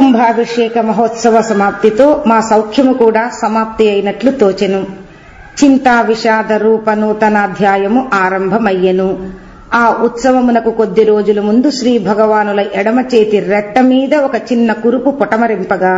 కుంభాభిషేక మహోత్సవ సమాప్తితో మా సౌఖ్యము కూడా సమాప్తి అయినట్లు తోచెను చింతా విషాద రూప నూతనాధ్యాయము ఆరంభమయ్యెను ఆ ఉత్సవమునకు కొద్ది రోజుల ముందు శ్రీ భగవానుల ఎడమ చేతి రెట్ట మీద ఒక చిన్న కురుపు పొటమరింపగా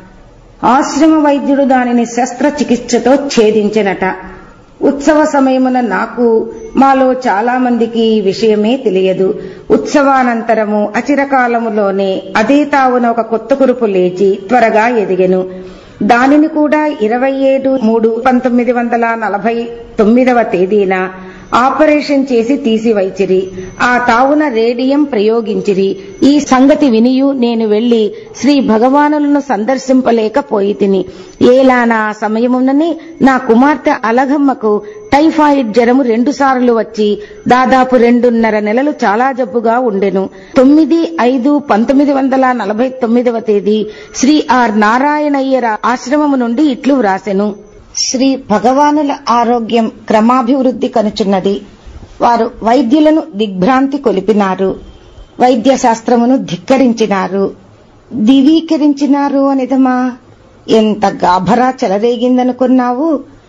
ఆశ్రమ వైద్యుడు దానిని శస్త్రచికిత్సతో ఛేదించెనట ఉత్సవ సమయమున నాకు మాలో చాలా మందికి ఈ విషయమే తెలియదు ఉత్సవానంతరము అచిరకాలములోనే అదే తావున ఒక కొత్త కురుపు లేచి త్వరగా ఎదిగెను దానిని కూడా ఇరవై ఏడు మూడు పంతొమ్మిది వందల నలభై తొమ్మిదవ తేదీన ఆపరేషన్ చేసి తీసివైచిరి ఆ తావున రేడియం ప్రయోగించిరి ఈ సంగతి వినియు నేను వెళ్లి శ్రీ భగవానులను సందర్శింపలేకపోయి తిని ఏలానా సమయమునని నా కుమార్తె అలగమ్మకు టైఫాయిడ్ జ్వరము రెండుసార్లు వచ్చి దాదాపు రెండున్నర నెలలు చాలా జబ్బుగా ఉండెను తొమ్మిది ఐదు పంతొమ్మిది వందల నలభై తొమ్మిదవ తేదీ శ్రీ ఆర్ నారాయణయ్యర ఆశ్రమము నుండి ఇట్లు వ్రాసెను శ్రీ భగవానుల ఆరోగ్యం క్రమాభివృద్ధి కనుచున్నది వారు వైద్యులను దిగ్భ్రాంతి కొలిపినారు వైద్య శాస్త్రమును ధిక్కరించినారు దివీకరించినారు అనిదమా ఎంత గాభరా చెలరేగిందనుకున్నావు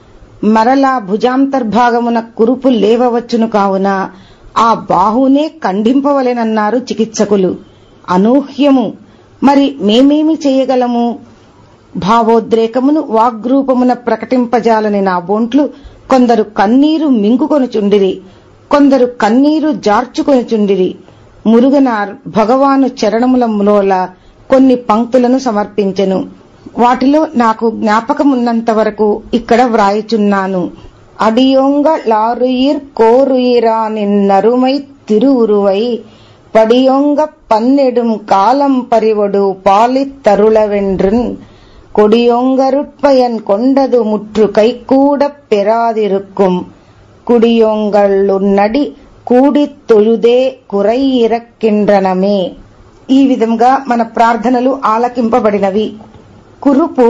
మరలా భుజాంతర్భాగమున కురుపు లేవవచ్చును కావున ఆ బాహునే ఖండింపవలెనన్నారు చికిత్సకులు అనూహ్యము మరి మేమేమి చేయగలము భావోద్రేకమును వాగ్రూపమున ప్రకటింపజాలని నా బొంట్లు కొందరు కన్నీరు మింగుకొనుచుండిరి కొందరు కన్నీరు జార్చుకొనుచుండిరి మురుగనార్ భగవాను చరణములములోల కొన్ని పంక్తులను సమర్పించెను వాటిలో నాకు జ్ఞాపకమున్నంత వరకు ఇక్కడ వ్రాయుచున్నాను అడియోంగ లారుయిర్ కోరుయిరా నిన్నరుమై తిరువురువై படியொங்க பன்னெடும் காலம் பறிவொடு பாலித் தருளவென்றுன் கொடியோங்கருட்பயன் கொண்டது முற்று கைகூடப் பெறாதிருக்கும் కుడియోంగళ్ళున్నడి కూడిత్ తొలుదే కురై ఇరక్కిండ్రనమే ఈ విధంగా మన ప్రార్థనలు ఆలకింపబడినవి కురుపు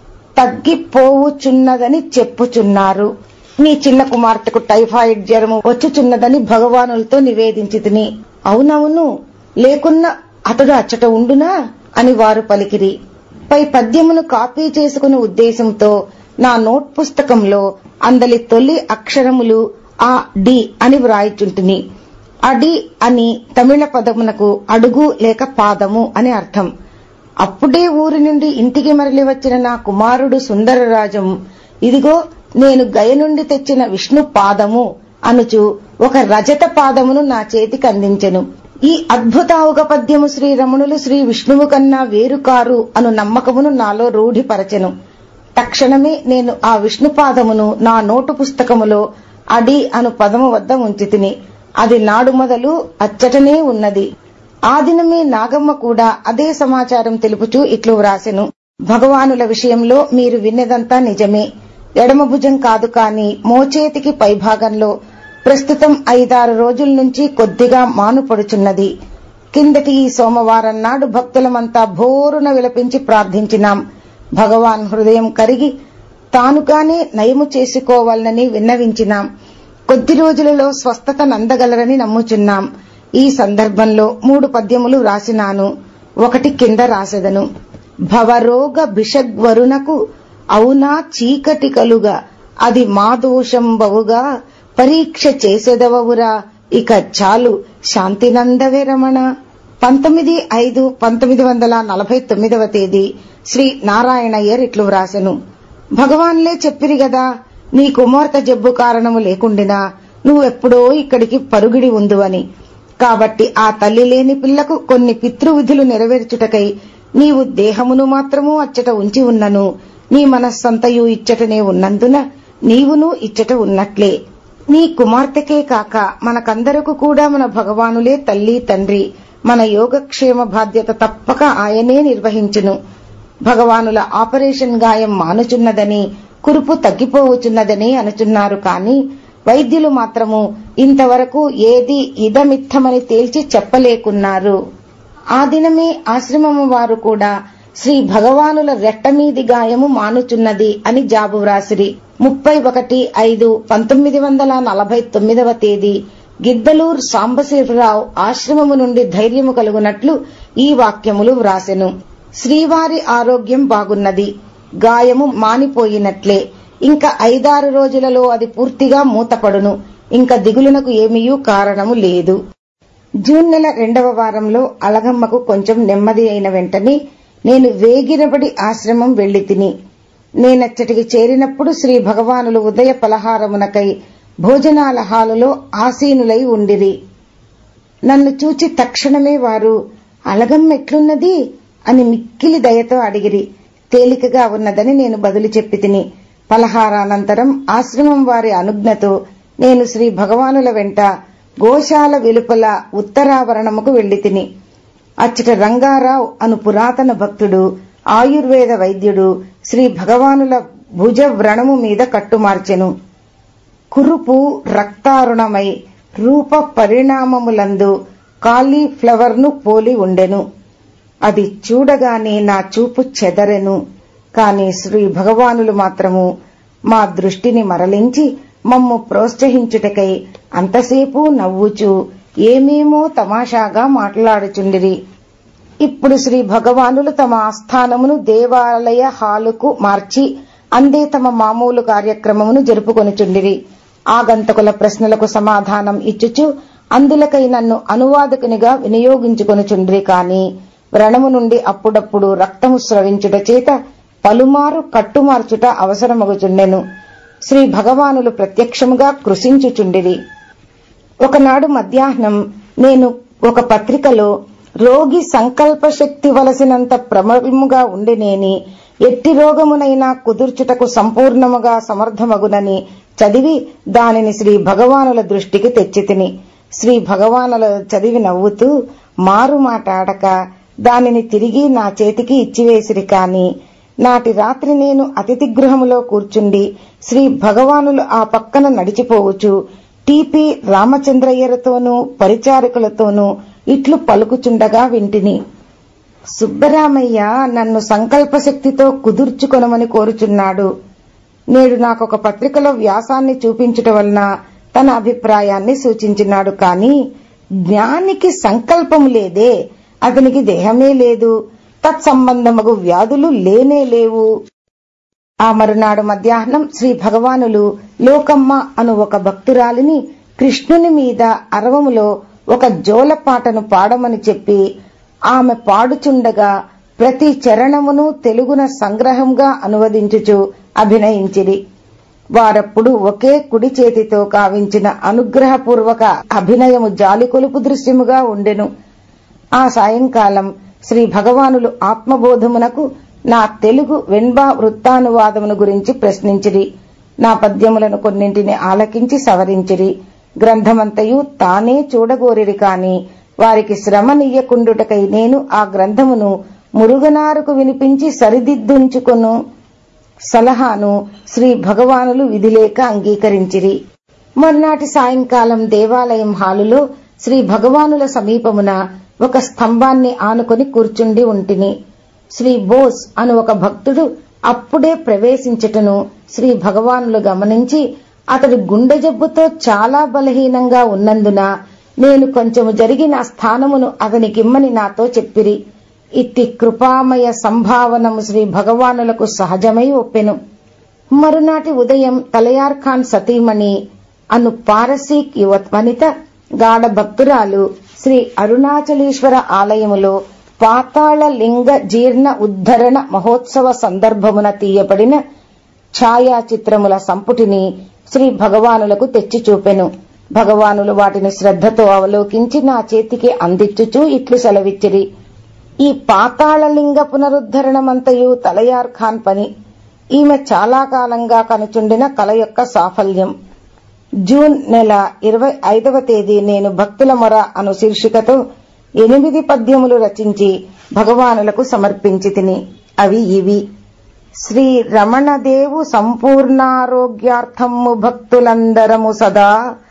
తగ్గిపోవుచున్నదని చెప్పుచున్నారు నీ చిన్న కుమార్తెకు టైఫాయిడ్ జ్వరము వచ్చుచున్నదని భగవానులతో నివేదించి తిని అవునవును లేకున్నా అతడు అచ్చట ఉండునా అని వారు పలికిరి పై పద్యమును కాపీ చేసుకునే ఉద్దేశంతో నా నోట్ పుస్తకంలో అందలి తొలి అక్షరములు ఆ డి అని వ్రాయిచుంటిని అడి అని తమిళ పదమునకు అడుగు లేక పాదము అని అర్థం అప్పుడే ఊరి నుండి ఇంటికి మరలి వచ్చిన నా కుమారుడు సుందరరాజం ఇదిగో నేను గయ నుండి తెచ్చిన విష్ణు పాదము అనుచు ఒక రజత పాదమును నా చేతికి అందించెను ఈ అద్భుతావుగ పద్యము శ్రీ రమణులు శ్రీ విష్ణువు కన్నా వేరుకారు అను నమ్మకమును నాలో రూఢిపరచెను తక్షణమే నేను ఆ విష్ణుపాదమును నా నోటు పుస్తకములో అడి అను పదము వద్ద ఉంచి తిని అది నాడు మొదలు అచ్చటనే ఉన్నది ఆ దినమే నాగమ్మ కూడా అదే సమాచారం తెలుపుచూ ఇట్లు వ్రాసెను భగవానుల విషయంలో మీరు విన్నదంతా నిజమే ఎడమ భుజం కాదు కాని మోచేతికి పైభాగంలో ప్రస్తుతం ఐదారు రోజుల నుంచి కొద్దిగా మానుపడుచున్నది కిందటి ఈ సోమవారం నాడు భక్తులమంతా భోరున విలపించి ప్రార్థించినాం భగవాన్ హృదయం కరిగి తానుగానే నయము చేసుకోవాలని విన్నవించినాం కొద్ది రోజులలో స్వస్థత నందగలరని నమ్ముచున్నాం ఈ సందర్భంలో మూడు పద్యములు రాసినాను ఒకటి కింద రాసెదను భవరోగ బిషగ్వరునకు అవునా చీకటి కలుగా అది మా దోషం బవుగా పరీక్ష చేసేదవవురా ఇక చాలు శాంతినందవే రమణ పంతొమ్మిది ఐదు పంతొమ్మిది వందల నలభై తొమ్మిదవ తేదీ శ్రీ నారాయణయ్యర్ ఇట్లు వ్రాసెను భగవాన్లే చెప్పిరి గదా నీ కుమార్తె జబ్బు కారణము లేకుండినా నువ్వెప్పుడో ఇక్కడికి పరుగిడి ఉందువని కాబట్టి ఆ తల్లి లేని పిల్లకు కొన్ని పితృవిధులు నెరవేర్చుటకై నీవు దేహమును మాత్రము అచ్చట ఉంచి ఉన్నను నీ మనస్సంతయు ఇచ్చటనే ఉన్నందున నీవును ఇచ్చట ఉన్నట్లే నీ కుమార్తెకే కాక మనకందరకు కూడా మన భగవానులే తల్లి తండ్రి మన యోగక్షేమ బాధ్యత తప్పక ఆయనే నిర్వహించును భగవానుల ఆపరేషన్ గాయం మానుచున్నదని కురుపు తగ్గిపోవచున్నదని అనుచున్నారు కాని వైద్యులు మాత్రము ఇంతవరకు ఏది ఇదమిత్తమని తేల్చి చెప్పలేకున్నారు ఆ దినమే ఆశ్రమము వారు కూడా శ్రీ భగవానుల రెట్టమీది గాయము మానుచున్నది అని జాబు వ్రాసిరి ముప్పై ఒకటి ఐదు పంతొమ్మిది వందల నలభై తొమ్మిదవ తేదీ గిద్దలూరు సాంబశివరావు ఆశ్రమము నుండి ధైర్యము కలుగునట్లు ఈ వాక్యములు వ్రాసెను శ్రీవారి ఆరోగ్యం బాగున్నది గాయము మానిపోయినట్లే ఇంకా ఐదారు రోజులలో అది పూర్తిగా మూతపడును ఇంకా దిగులునకు ఏమీయూ కారణము లేదు జూన్ నెల రెండవ వారంలో అలగమ్మకు కొంచెం నెమ్మది అయిన వెంటనే నేను వేగిరబడి ఆశ్రమం వెళ్లి తిని నేనచ్చటికి చేరినప్పుడు శ్రీ భగవానులు ఉదయ పలహారమునకై భోజనాల హాలులో ఆసీనులై ఉండిరి నన్ను చూచి తక్షణమే వారు అలగమ్మెట్లున్నది అని మిక్కిలి దయతో అడిగిరి తేలికగా ఉన్నదని నేను బదులు చెప్పి తిని పలహారానంతరం ఆశ్రమం వారి అనుజ్ఞతో నేను శ్రీ భగవానుల వెంట గోశాల వెలుపల ఉత్తరావరణముకు వెళ్లి తిని అచ్చట రంగారావు అను పురాతన భక్తుడు ఆయుర్వేద వైద్యుడు శ్రీ భగవానుల భుజ వ్రణము మీద కట్టుమార్చెను కురుపు రక్తారుణమై రూప పరిణామములందు కాలీఫ్లవర్ ను పోలి ఉండెను అది చూడగానే నా చూపు చెదరెను కాని శ్రీ భగవానులు మాత్రము మా దృష్టిని మరలించి మమ్ము ప్రోత్సహించుటకై అంతసేపు నవ్వుచూ ఏమేమో తమాషాగా మాట్లాడుచుండిరి ఇప్పుడు శ్రీ భగవానులు తమ ఆస్థానమును దేవాలయ హాలుకు మార్చి అందే తమ మామూలు కార్యక్రమమును జరుపుకొనుచుండిరి ఆగంతకుల ప్రశ్నలకు సమాధానం ఇచ్చుచు అందులకై నన్ను అనువాదకునిగా వినియోగించుకొనుచుండ్రి కాని వ్రణము నుండి అప్పుడప్పుడు రక్తము స్రవించుట చేత పలుమారు కట్టుమార్చుట అవసరమగుచుండెను శ్రీ భగవానులు ప్రత్యక్షముగా కృషించుచుండిరి ఒకనాడు మధ్యాహ్నం నేను ఒక పత్రికలో రోగి సంకల్ప శక్తి వలసినంత ప్రబలముగా ఉండినేని ఎట్టి రోగమునైనా కుదుర్చుటకు సంపూర్ణముగా సమర్థమగునని చదివి దానిని శ్రీ భగవానుల దృష్టికి తెచ్చితిని శ్రీ భగవానుల చదివి నవ్వుతూ మారు మాటాడక దానిని తిరిగి నా చేతికి ఇచ్చివేసిరి కాని నాటి రాత్రి నేను అతిథి గృహములో కూర్చుండి శ్రీ భగవానులు ఆ పక్కన నడిచిపోవచ్చు టిపి రామచంద్రయ్యలతోనూ పరిచారకులతోనూ ఇట్లు పలుకుచుండగా వింటిని సుబ్బరామయ్య నన్ను సంకల్పశక్తితో కుదుర్చుకొనమని కోరుచున్నాడు నేడు నాకొక పత్రికలో వ్యాసాన్ని చూపించుట వలన తన అభిప్రాయాన్ని సూచించినాడు కాని జ్ఞానికి సంకల్పం లేదే అతనికి దేహమే లేదు తత్సంబంధమగు వ్యాధులు లేనే లేవు ఆ మరునాడు మధ్యాహ్నం శ్రీ భగవానులు లోకమ్మ అను ఒక భక్తురాలిని కృష్ణుని మీద అరవములో ఒక జోలపాటను పాడమని చెప్పి ఆమె పాడుచుండగా ప్రతి చరణమును తెలుగున సంగ్రహంగా అనువదించుచు అభినయించిరి వారప్పుడు ఒకే కుడి చేతితో కావించిన అనుగ్రహపూర్వక అభినయము జాలికొలుపు దృశ్యముగా ఉండెను ఆ సాయంకాలం శ్రీ భగవానులు ఆత్మబోధమునకు నా తెలుగు వెన్బా వృత్తానువాదమును గురించి ప్రశ్నించిరి నా పద్యములను కొన్నింటిని ఆలకించి సవరించిరి గ్రంథమంతయు తానే చూడగోరిరి కాని వారికి శ్రమనియ్యకుండుటకై నేను ఆ గ్రంథమును మురుగనారుకు వినిపించి సరిదిద్దుంచుకొను సలహాను శ్రీ భగవానులు విధిలేక అంగీకరించిరి మర్నాటి సాయంకాలం దేవాలయం హాలులో శ్రీ భగవానుల సమీపమున ఒక స్తంభాన్ని ఆనుకొని కూర్చుండి ఉంటిని శ్రీ బోస్ అను ఒక భక్తుడు అప్పుడే ప్రవేశించటను శ్రీ భగవానులు గమనించి అతడు గుండె జబ్బుతో చాలా బలహీనంగా ఉన్నందున నేను కొంచెము జరిగిన స్థానమును అతనికిమ్మని నాతో చెప్పిరి ఇట్టి కృపామయ సంభావనము శ్రీ భగవానులకు సహజమై ఒప్పెను మరునాటి ఉదయం తలయార్ ఖాన్ సతీమణి అను పారసీక్ యువ వనిత గాఢ భక్తురాలు శ్రీ అరుణాచలేశ్వర ఆలయములో పాతాళ లింగ జీర్ణ ఉద్ధరణ మహోత్సవ సందర్భమున తీయబడిన ఛాయాచిత్రముల సంపుటిని శ్రీ భగవానులకు తెచ్చి చూపెను భగవానులు వాటిని శ్రద్ధతో అవలోకించి నా చేతికి అందించుచూ ఇట్లు సెలవిచ్చిరి ఈ పాతాళలింగ పునరుద్ధరణమంతయు తలయార్ ఖాన్ పని ఈమె చాలా కాలంగా కనుచుండిన కల యొక్క సాఫల్యం జూన్ నెల ఇరవై ఐదవ తేదీ నేను భక్తుల మొర అను శీర్షికతో ఎనిమిది పద్యములు రచించి భగవానులకు సమర్పించి తిని అవి ఇవి శ్రీ రమణదేవు సంపూర్ణారోగ్యార్థము భక్తులందరము సదా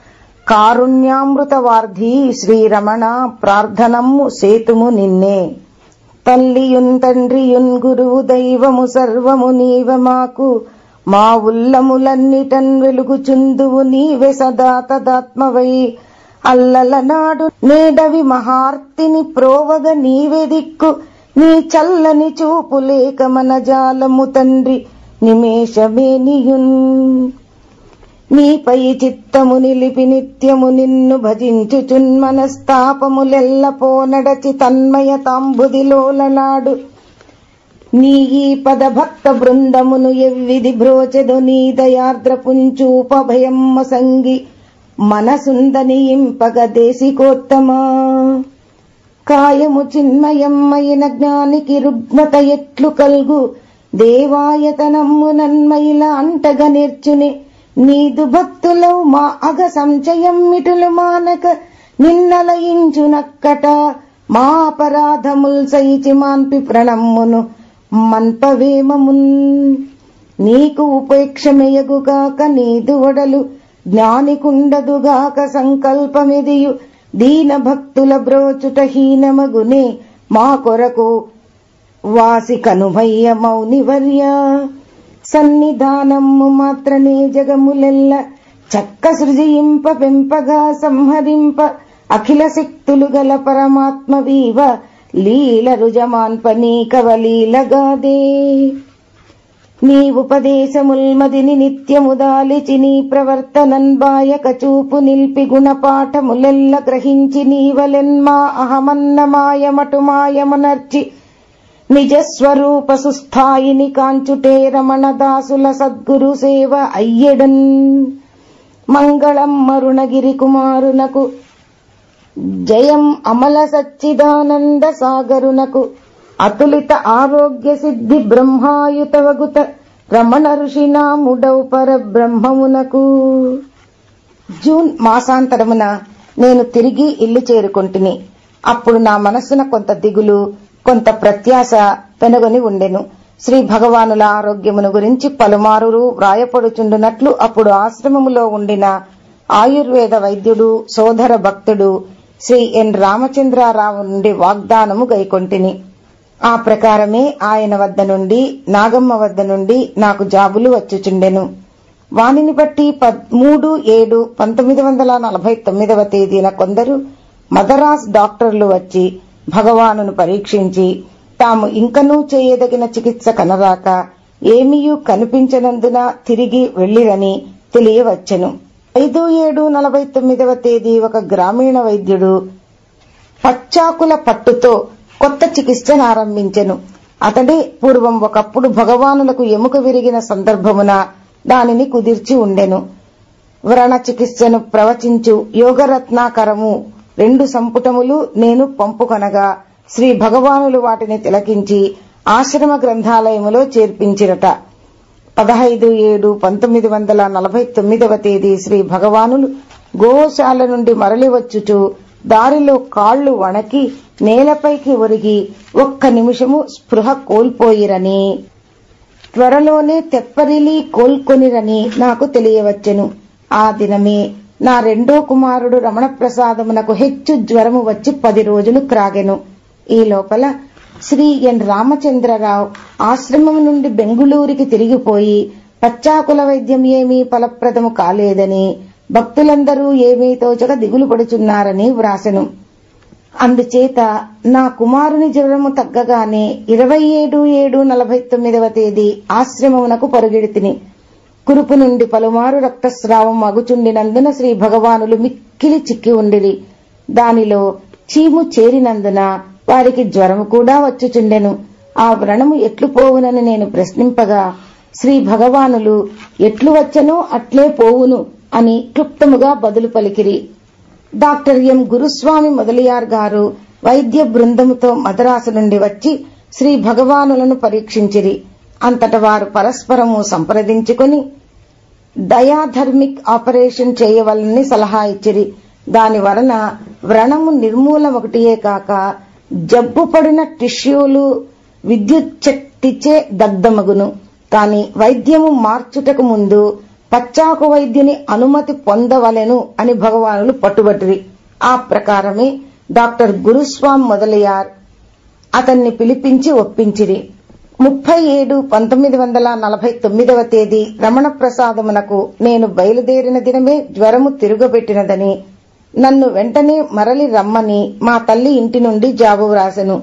కారుణ్యామృతవార్ధి శ్రీరమణ ప్రార్థనము సేతుము నిన్నే తల్లియున్ తండ్రియున్ గురువు దైవము సర్వము నీవ మాకు మా ఉల్లములన్నిటన్ వెలుగుచుందువు నీవే సదా తదాత్మవై అల్లల నాడు నేడవి మహార్తిని ప్రోవగ నీవే దిక్కు నీ చల్లని చూపు లేక మన జాలము తండ్రి నిమేషమేనియున్ నీపై చిత్తము నిలిపి నిత్యము నిన్ను భజించుచున్ మనస్తాపములెల్ల పోనడచి తన్మయ తాంబుదిలోలనాడు నీ ఈ పద భక్త బృందమును ఎవ్విది బ్రోచెదు నీ దయార్ద్ర పుంచూప భయమ్మ సంగి మనసుందని ఇంపగ దేశికోత్తమా కాయము చిన్మయమ్మయిన జ్ఞానికి రుగ్మత ఎట్లు కల్గు దేవాయతనమ్ము నన్మయిల అంటగ నేర్చుని నీదు భక్తులు మా అగ సంచయం మిటులు మానక నిన్నలయించునక్కట మా అపరాధముల్ సైచి మాన్పి ప్రణమ్మును మన్పవేమమున్ నీకు ఉపేక్షమేయగుగాక నీదు ఒడలు జ్ఞానికుండదుగాక సంకల్పమిదియు దీన భక్తుల బ్రోచుట హీనమగునే మా కొరకు వాసి కనుమయ్య మౌనివర్య సన్నిధానము మాత్రమే జగములెల్ల చక్క సృజింప పెంపగా సంహరింప అఖిల శక్తులు గల పరమాత్మ వీవ లీల రుజమాన్పనీ కవలీలగాదే నీ ఉపదేశముల్ మదిని నిత్యము దాలిచి నీ ప్రవర్తనన్ బాయక చూపు నిల్పి గుణపాఠములెల్ల గ్రహించి నీవలెన్మా అహమన్నమాయమటు మాయమనర్చి నిజస్వరూప సుస్థాయిని కాంచుటే రమణ దాసుల సద్గురు సేవ అయ్యడన్ మంగళం మరుణగిరి కుమారునకు జయం అమల సచ్చిదానంద సాగరునకు అతులిత ఆరోగ్య సిద్ధి బ్రహ్మాయుతవగుత రమణ ఋషినాముడౌ పర బ్రహ్మమునకు జూన్ మాసాంతరమున నేను తిరిగి ఇల్లు చేరుకొంటిని అప్పుడు నా మనస్సున కొంత దిగులు కొంత ప్రత్యాశ పెనుగొని ఉండెను శ్రీ భగవానుల ఆరోగ్యమును గురించి పలుమారు వ్రాయపడుచుండునట్లు అప్పుడు ఆశ్రమములో ఉండిన ఆయుర్వేద వైద్యుడు సోదర భక్తుడు శ్రీ ఎన్ రామచంద్రారావు నుండి వాగ్దానము గైకొంటిని ఆ ప్రకారమే ఆయన వద్ద నుండి నాగమ్మ వద్ద నుండి నాకు జాబులు వచ్చుచుండెను వానిని బట్టి మూడు ఏడు పంతొమ్మిది వందల నలభై తొమ్మిదవ తేదీన కొందరు మదరాస్ డాక్టర్లు వచ్చి భగవానును పరీక్షించి తాము ఇంకనూ చేయదగిన చికిత్స కనరాక ఏమీయూ కనిపించనందున తిరిగి వెళ్లిరని తెలియవచ్చెను ఐదు ఏడు నలభై తొమ్మిదవ తేదీ ఒక గ్రామీణ వైద్యుడు పచ్చాకుల పట్టుతో కొత్త చికిత్సను ఆరంభించెను అతడే పూర్వం ఒకప్పుడు భగవానులకు ఎముక విరిగిన సందర్భమున దానిని కుదిర్చి ఉండెను వ్రణ చికిత్సను ప్రవచించు యోగరత్నాకరము రెండు సంపుటములు నేను పంపుకొనగా శ్రీ భగవానులు వాటిని తిలకించి ఆశ్రమ గ్రంథాలయములో చేర్పించిరట పదహైదు ఏడు పంతొమ్మిది వందల నలభై తొమ్మిదవ తేదీ శ్రీ భగవానులు గోశాల నుండి మరలి వచ్చుచు దారిలో కాళ్లు వణకి నేలపైకి ఒరిగి ఒక్క నిమిషము స్పృహ కోల్పోయిరని త్వరలోనే తెప్పరిలి కోల్కొనిరని నాకు తెలియవచ్చెను ఆ దినమే నా రెండో కుమారుడు రమణప్రసాదమునకు హెచ్చు జ్వరము వచ్చి పది రోజులు క్రాగెను ఈ లోపల శ్రీ ఎన్ రామచంద్రరావు ఆశ్రమం నుండి బెంగుళూరుకి తిరిగిపోయి పచ్చాకుల వైద్యం ఏమీ ఫలప్రదము కాలేదని భక్తులందరూ ఏమీ తోచక దిగులు పడుచున్నారని వ్రాసెను అందుచేత నా కుమారుని జ్వరము తగ్గగానే ఇరవై ఏడు ఏడు నలభై తొమ్మిదవ తేదీ ఆశ్రమమునకు పరుగెడితిని కురుపు నుండి పలుమారు రక్తస్రావం అగుచుండినందున శ్రీ భగవానులు మిక్కిలి చిక్కి ఉండిరి దానిలో చీము చేరినందున వారికి జ్వరము కూడా వచ్చుచుండెను ఆ వ్రణము ఎట్లు పోవునని నేను ప్రశ్నింపగా శ్రీ భగవానులు ఎట్లు వచ్చనో అట్లే పోవును అని క్లుప్తముగా బదులు పలికిరి డాక్టర్ ఎం గురుస్వామి మొదలియార్ గారు వైద్య బృందముతో మద్రాసు నుండి వచ్చి శ్రీ భగవానులను పరీక్షించిరి అంతట వారు పరస్పరము సంప్రదించుకుని డయాధర్మిక్ ఆపరేషన్ చేయవలనని సలహా ఇచ్చిరి దాని వలన వ్రణము నిర్మూలమొకటియే కాక జబ్బు పడిన టిష్యూలు విద్యుత్ శక్తిచే దగ్ధమగును కాని వైద్యము మార్చుటకు ముందు పచ్చాకు వైద్యుని అనుమతి పొందవలెను అని భగవానులు పట్టుబట్టిరి ఆ ప్రకారమే డాక్టర్ గురుస్వామి మొదలయ్యార్ అతన్ని పిలిపించి ఒప్పించిరి ముప్పై ఏడు పంతొమ్మిది వందల నలభై తొమ్మిదవ తేదీ రమణ ప్రసాదమునకు నేను బయలుదేరిన దినమే జ్వరము తిరుగబెట్టినదని నన్ను వెంటనే మరలి రమ్మని మా తల్లి ఇంటి నుండి జాబు వ్రాసెను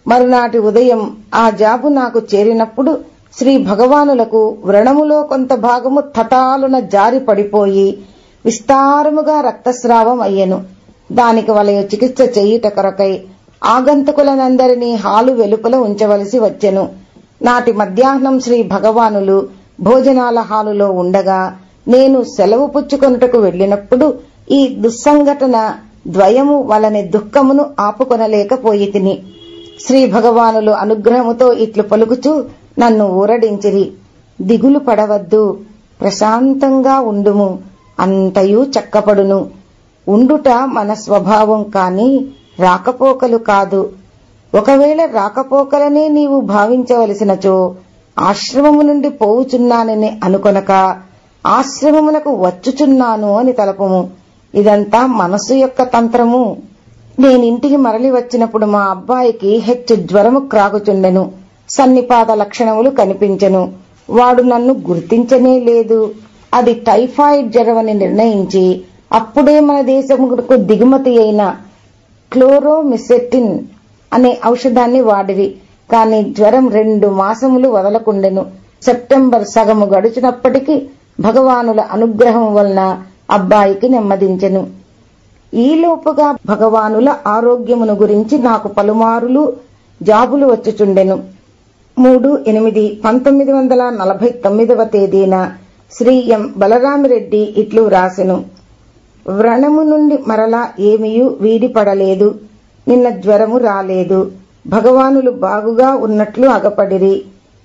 మరునాటి ఉదయం ఆ జాబు నాకు చేరినప్పుడు శ్రీ భగవానులకు వ్రణములో కొంత భాగము తటాలున జారి పడిపోయి విస్తారముగా రక్తస్రావం అయ్యెను దానికి వలయ చికిత్స చేయుట కొరకై ఆగంతుకులనందరినీ హాలు వెలుపల ఉంచవలసి వచ్చెను నాటి మధ్యాహ్నం శ్రీ భగవానులు భోజనాల హాలులో ఉండగా నేను సెలవు పుచ్చుకొనుటకు వెళ్లినప్పుడు ఈ దుస్సంఘటన ద్వయము వలని దుఃఖమును ఆపుకొనలేకపోయి తిని శ్రీ భగవానులు అనుగ్రహముతో ఇట్లు పలుకుచూ నన్ను ఊరడించిరి దిగులు పడవద్దు ప్రశాంతంగా ఉండుము అంతయు చక్కపడును ఉండుట మన స్వభావం కాని రాకపోకలు కాదు ఒకవేళ రాకపోకలనే నీవు భావించవలసినచో ఆశ్రమము నుండి పోవుచున్నానని అనుకొనక ఆశ్రమమునకు వచ్చుచున్నాను అని తలపము ఇదంతా మనసు యొక్క తంత్రము నేనింటికి మరలి వచ్చినప్పుడు మా అబ్బాయికి హెచ్చు జ్వరము క్రాకుచుండెను సన్నిపాత లక్షణములు కనిపించెను వాడు నన్ను గుర్తించనే లేదు అది టైఫాయిడ్ జ్వరమని నిర్ణయించి అప్పుడే మన దేశముకు దిగుమతి అయిన క్లోరోమిసెటిన్ అనే ఔషధాన్ని వాడిరి కాని జ్వరం రెండు మాసములు వదలకుండెను సెప్టెంబర్ సగము గడుచినప్పటికీ భగవానుల అనుగ్రహం వలన అబ్బాయికి నెమ్మదించెను ఈలోపుగా భగవానుల ఆరోగ్యమును గురించి నాకు పలుమారులు జాబులు వచ్చుచుండెను మూడు ఎనిమిది పంతొమ్మిది వందల నలభై తొమ్మిదవ తేదీన శ్రీ ఎం బలరామిరెడ్డి ఇట్లు వ్రాసెను వ్రణము నుండి మరలా ఏమీయూ వీడిపడలేదు నిన్న జ్వరము రాలేదు భగవానులు బాగుగా ఉన్నట్లు అగపడిరి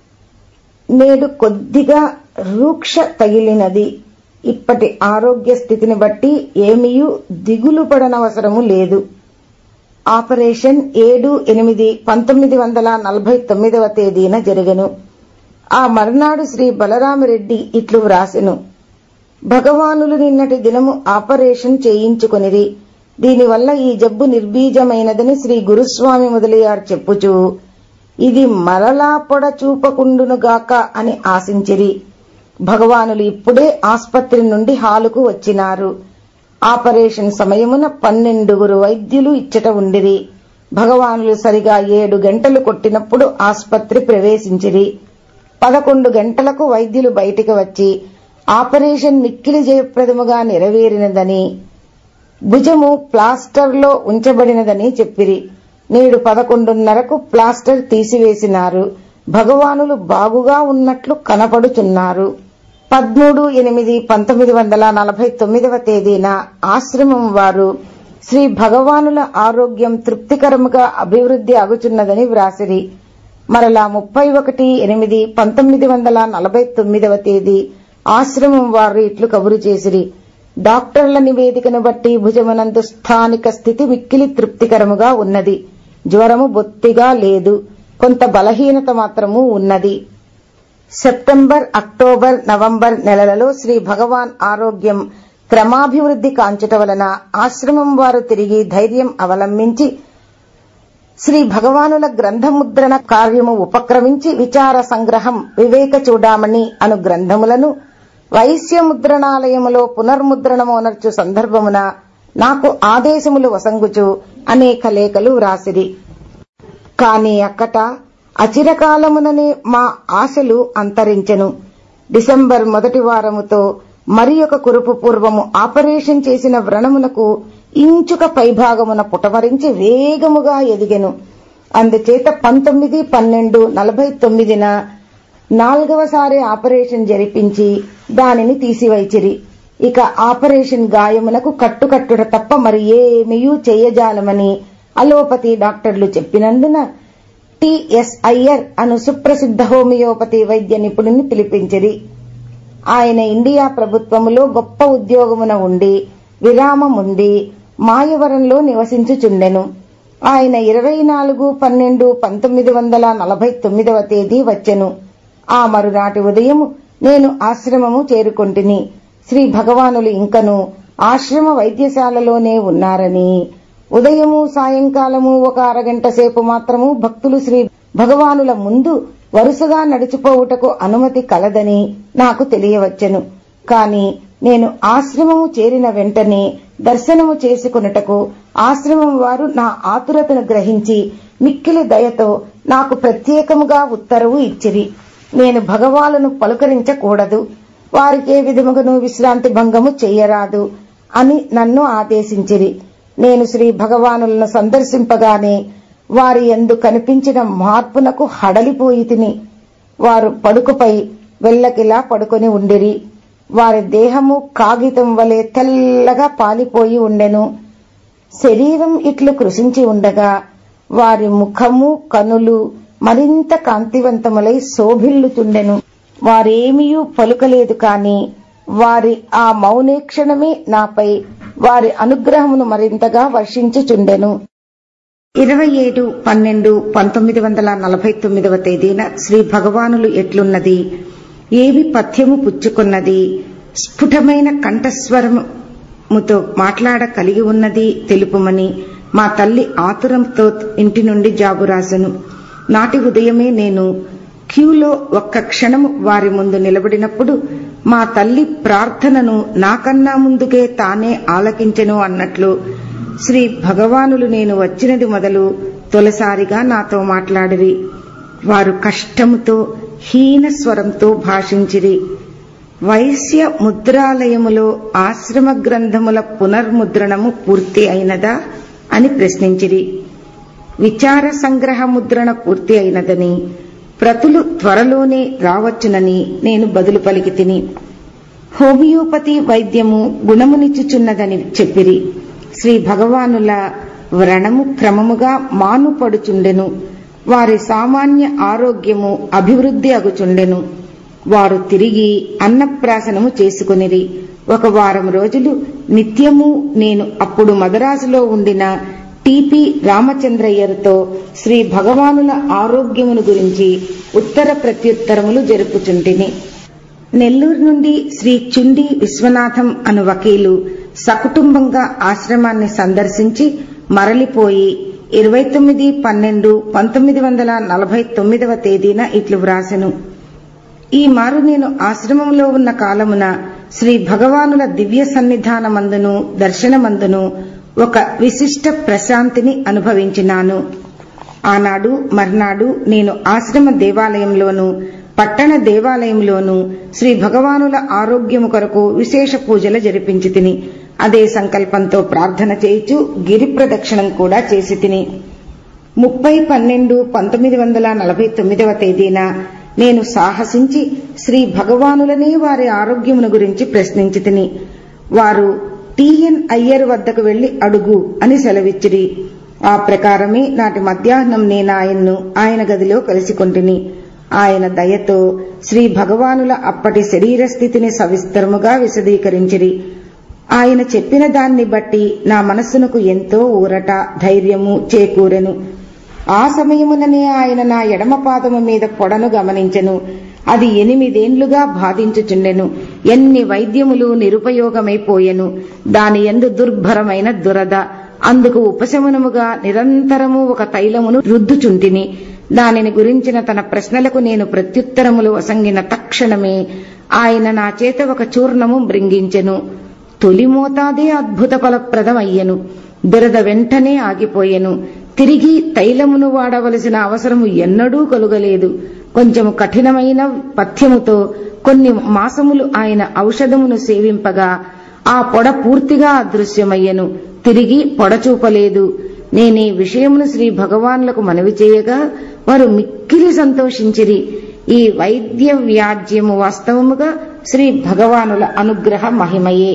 నేడు కొద్దిగా రూక్ష తగిలినది ఇప్పటి ఆరోగ్య స్థితిని బట్టి ఏమీయూ దిగులు పడనవసరము లేదు ఆపరేషన్ ఏడు ఎనిమిది పంతొమ్మిది వందల నలభై తొమ్మిదవ తేదీన జరిగెను ఆ మర్నాడు శ్రీ బలరామిరెడ్డి ఇట్లు వ్రాసెను భగవానులు నిన్నటి దినము ఆపరేషన్ చేయించుకొనిరి దీనివల్ల ఈ జబ్బు నిర్బీజమైనదని శ్రీ గురుస్వామి మొదలయ్యారు చెప్పుచూ ఇది మరలా పొడ చూపకుండునుగాక అని ఆశించిరి భగవానులు ఇప్పుడే ఆస్పత్రి నుండి హాలుకు వచ్చినారు ఆపరేషన్ సమయమున పన్నెండుగురు వైద్యులు ఇచ్చట ఉండిరి భగవానులు సరిగా ఏడు గంటలు కొట్టినప్పుడు ఆస్పత్రి ప్రవేశించిరి పదకొండు గంటలకు వైద్యులు బయటికి వచ్చి ఆపరేషన్ మిక్కిలి జయప్రదముగా నెరవేరినదని భుజము ప్లాస్టర్లో ఉంచబడినదని చెప్పిరి నేడు పదకొండున్నరకు ప్లాస్టర్ తీసివేసినారు భగవానులు బాగుగా ఉన్నట్లు కనపడుచున్నారు పదమూడు ఎనిమిది పంతొమ్మిది వందల నలభై తొమ్మిదవ తేదీన ఆశ్రమం వారు శ్రీ భగవానుల ఆరోగ్యం తృప్తికరముగా అభివృద్ధి అగుచున్నదని వ్రాసిరి మరలా ముప్పై ఒకటి ఎనిమిది పంతొమ్మిది వందల నలభై తొమ్మిదవ తేదీ ఆశ్రమం వారు ఇట్లు కబురు చేసిరి డాక్టర్ల నివేదికను బట్టి భుజమునందు స్థానిక స్థితి మిక్కిలి తృప్తికరముగా ఉన్నది జ్వరము బొత్తిగా లేదు కొంత బలహీనత మాత్రము ఉన్నది సెప్టెంబర్ అక్టోబర్ నవంబర్ నెలలలో శ్రీ భగవాన్ ఆరోగ్యం క్రమాభివృద్ధి కాంచుట వలన ఆశ్రమం వారు తిరిగి ధైర్యం అవలంబించి శ్రీ భగవానుల గ్రంథముద్రణ కార్యము ఉపక్రమించి విచార సంగ్రహం వివేక చూడామణి అను గ్రంథములను వైశ్య ముద్రణాలయములో పునర్ముద్రణమోనర్చు సందర్భమున నాకు ఆదేశములు వసంగుచు అనేక లేఖలు వ్రాసిరి కాని అక్కట అచిరకాలముననే మా ఆశలు అంతరించెను డిసెంబర్ మొదటి వారముతో మరి ఒక కురుపు పూర్వము ఆపరేషన్ చేసిన వ్రణమునకు ఇంచుక పైభాగమున పుటవరించి వేగముగా ఎదిగెను అందుచేత పంతొమ్మిది పన్నెండు నలభై తొమ్మిదిన నాలుగవసారి ఆపరేషన్ జరిపించి దానిని తీసివైచిరి ఇక ఆపరేషన్ గాయమునకు కట్టుకట్టుట తప్ప మరి ఏమీయూ చేయజాలమని అలోపతి డాక్టర్లు చెప్పినందున టిఎస్ అయ్యర్ అను సుప్రసిద్ధ హోమియోపతి వైద్య నిపుణుని పిలిపించిరి ఆయన ఇండియా ప్రభుత్వములో గొప్ప ఉద్యోగమున ఉండి విరామముంది మాయవరంలో నివసించుచుండెను ఆయన ఇరవై నాలుగు పన్నెండు పంతొమ్మిది వందల నలభై తొమ్మిదవ తేదీ వచ్చెను ఆ మరునాటి ఉదయం నేను ఆశ్రమము చేరుకొంటిని శ్రీ భగవానులు ఇంకను ఆశ్రమ వైద్యశాలలోనే ఉన్నారని ఉదయము సాయంకాలము ఒక అరగంట సేపు మాత్రము భక్తులు శ్రీ భగవానుల ముందు వరుసగా నడిచిపోవుటకు అనుమతి కలదని నాకు తెలియవచ్చెను కాని నేను ఆశ్రమము చేరిన వెంటనే దర్శనము చేసుకున్నటకు ఆశ్రమం వారు నా ఆతురతను గ్రహించి మిక్కిలి దయతో నాకు ప్రత్యేకముగా ఉత్తర్వు ఇచ్చిరి నేను భగవాలను పలుకరించకూడదు వారికి ఏ విధముగాను విశ్రాంతి భంగము చెయ్యరాదు అని నన్ను ఆదేశించిరి నేను శ్రీ భగవానులను సందర్శింపగానే వారి ఎందు కనిపించిన మార్పునకు హడలిపోయి తిని వారు పడుకుపై వెల్లకిలా పడుకొని ఉండిరి వారి దేహము కాగితం వలె తెల్లగా పాలిపోయి ఉండెను శరీరం ఇట్లు కృషించి ఉండగా వారి ముఖము కనులు మరింత కాంతివంతములై శోభిల్లుతుండెను వారేమియూ పలుకలేదు కాని వారి ఆ మౌనేక్షణమే నాపై వారి అనుగ్రహమును మరింతగా వర్షించుచుండెను ఇరవై ఏడు పన్నెండు పంతొమ్మిది వందల నలభై తొమ్మిదవ తేదీన శ్రీ భగవానులు ఎట్లున్నది ఏవి పథ్యము పుచ్చుకున్నది స్ఫుటమైన కంఠస్వరముతో మాట్లాడ కలిగి ఉన్నది తెలుపుమని మా తల్లి ఆతురంతో ఇంటి నుండి జాబు రాసను నాటి ఉదయమే నేను క్యూలో ఒక్క క్షణము వారి ముందు నిలబడినప్పుడు మా తల్లి ప్రార్థనను నాకన్నా ముందుకే తానే ఆలకించెను అన్నట్లు శ్రీ భగవానులు నేను వచ్చినది మొదలు తొలిసారిగా నాతో మాట్లాడిరి వారు కష్టముతో హీన స్వరంతో భాషించిరి వైశ్య ముద్రాలయములో ఆశ్రమ గ్రంథముల పునర్ముద్రణము పూర్తి అయినదా అని ప్రశ్నించిరి విచార సంగ్రహ ముద్రణ పూర్తి అయినదని ప్రతులు త్వరలోనే రావచ్చునని నేను బదులు పలికి తిని హోమియోపతి వైద్యము గుణమునిచ్చుచున్నదని చెప్పిరి శ్రీ భగవానుల వ్రణము క్రమముగా మానుపడుచుండెను వారి సామాన్య ఆరోగ్యము అభివృద్ధి అగుచుండెను వారు తిరిగి అన్నప్రాసనము చేసుకునిరి ఒక వారం రోజులు నిత్యము నేను అప్పుడు మదరాసులో ఉండిన టిపి రామచంద్రయ్యర్తో శ్రీ భగవానుల ఆరోగ్యమును గురించి ఉత్తర ప్రత్యుత్తరములు జరుపుచుంటిని నెల్లూరు నుండి శ్రీ చుండి విశ్వనాథం అను వకీలు సకుటుంబంగా ఆశ్రమాన్ని సందర్శించి మరలిపోయి ఇరవై తొమ్మిది పన్నెండు పంతొమ్మిది వందల నలభై తొమ్మిదవ తేదీన ఇట్లు వ్రాసెను ఈ మారు నేను ఆశ్రమంలో ఉన్న కాలమున శ్రీ భగవానుల దివ్య సన్నిధానమందును దర్శనమందును ఒక విశిష్ట ప్రశాంతిని అనుభవించినాను ఆనాడు మర్నాడు నేను ఆశ్రమ దేవాలయంలోను పట్టణ దేవాలయంలోను శ్రీ భగవానుల ఆరోగ్యము కొరకు విశేష పూజలు జరిపించి తిని అదే సంకల్పంతో ప్రార్థన చేయిచు గిరి ప్రదక్షిణం కూడా చేసి తిని ముప్పై పన్నెండు పంతొమ్మిది వందల నలభై తొమ్మిదవ తేదీన నేను సాహసించి శ్రీ భగవానులనే వారి ఆరోగ్యమును గురించి ప్రశ్నించి తిని వారు టిఎన్ అయ్యర్ వద్దకు వెళ్లి అడుగు అని సెలవిచ్చిరి ఆ ప్రకారమే నాటి మధ్యాహ్నం నేను ఆయన్ను ఆయన గదిలో కలిసికొంటిని ఆయన దయతో శ్రీ భగవానుల అప్పటి శరీర స్థితిని సవిస్తరముగా విశదీకరించిరి ఆయన చెప్పిన దాన్ని బట్టి నా మనస్సునకు ఎంతో ఊరట ధైర్యము చేకూరెను ఆ సమయముననే ఆయన నా ఎడమ పాదము మీద పొడను గమనించెను అది ఎనిమిదేండ్లుగా బాధించుచుండెను ఎన్ని వైద్యములు నిరుపయోగమైపోయెను దాని ఎందు దుర్భరమైన దురద అందుకు ఉపశమనముగా నిరంతరము ఒక తైలమును రుద్దుచుంటిని దానిని గురించిన తన ప్రశ్నలకు నేను ప్రత్యుత్తరములు వసంగిన తక్షణమే ఆయన నా చేత ఒక చూర్ణము మృంగించెను తొలి మోతాదే అద్భుత ఫలప్రదమయ్యెను దురద వెంటనే ఆగిపోయెను తిరిగి తైలమును వాడవలసిన అవసరము ఎన్నడూ కలుగలేదు కొంచెము కఠినమైన పథ్యముతో కొన్ని మాసములు ఆయన ఔషధమును సేవింపగా ఆ పొడ పూర్తిగా అదృశ్యమయ్యెను తిరిగి పొడ చూపలేదు నేనీ విషయమును శ్రీ భగవాన్లకు మనవి చేయగా వారు మిక్కిలి సంతోషించిరి ఈ వైద్య వ్యాజ్యము వాస్తవముగా శ్రీ భగవానుల అనుగ్రహ మహిమయే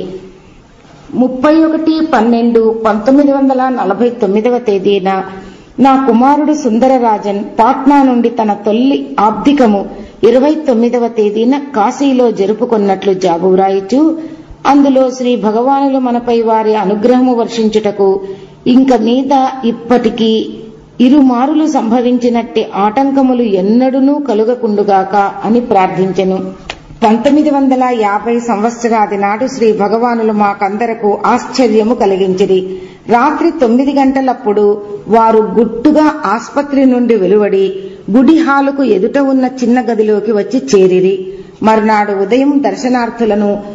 ముప్పై ఒకటి పన్నెండు పంతొమ్మిది వందల నలభై తొమ్మిదవ తేదీన నా కుమారుడు సుందరరాజన్ పాట్నా నుండి తన తొల్లి ఆబ్దికము ఇరవై తొమ్మిదవ తేదీన కాశీలో జరుపుకున్నట్లు జాబు వ్రాయిచు అందులో శ్రీ భగవానులు మనపై వారి అనుగ్రహము వర్షించుటకు ఇంక మీద ఇప్పటికీ ఇరుమారులు సంభవించినట్టి ఆటంకములు ఎన్నడూనూ కలుగకుండుగాక అని ప్రార్థించెను పంతొమ్మిది వందల యాభై సంవత్సరాది నాడు శ్రీ భగవానులు మాకందరకు ఆశ్చర్యము కలిగించిరి రాత్రి తొమ్మిది గంటలప్పుడు వారు గుట్టుగా ఆస్పత్రి నుండి వెలువడి గుడి హాలుకు ఎదుట ఉన్న చిన్న గదిలోకి వచ్చి చేరిరి మర్నాడు ఉదయం దర్శనార్థులను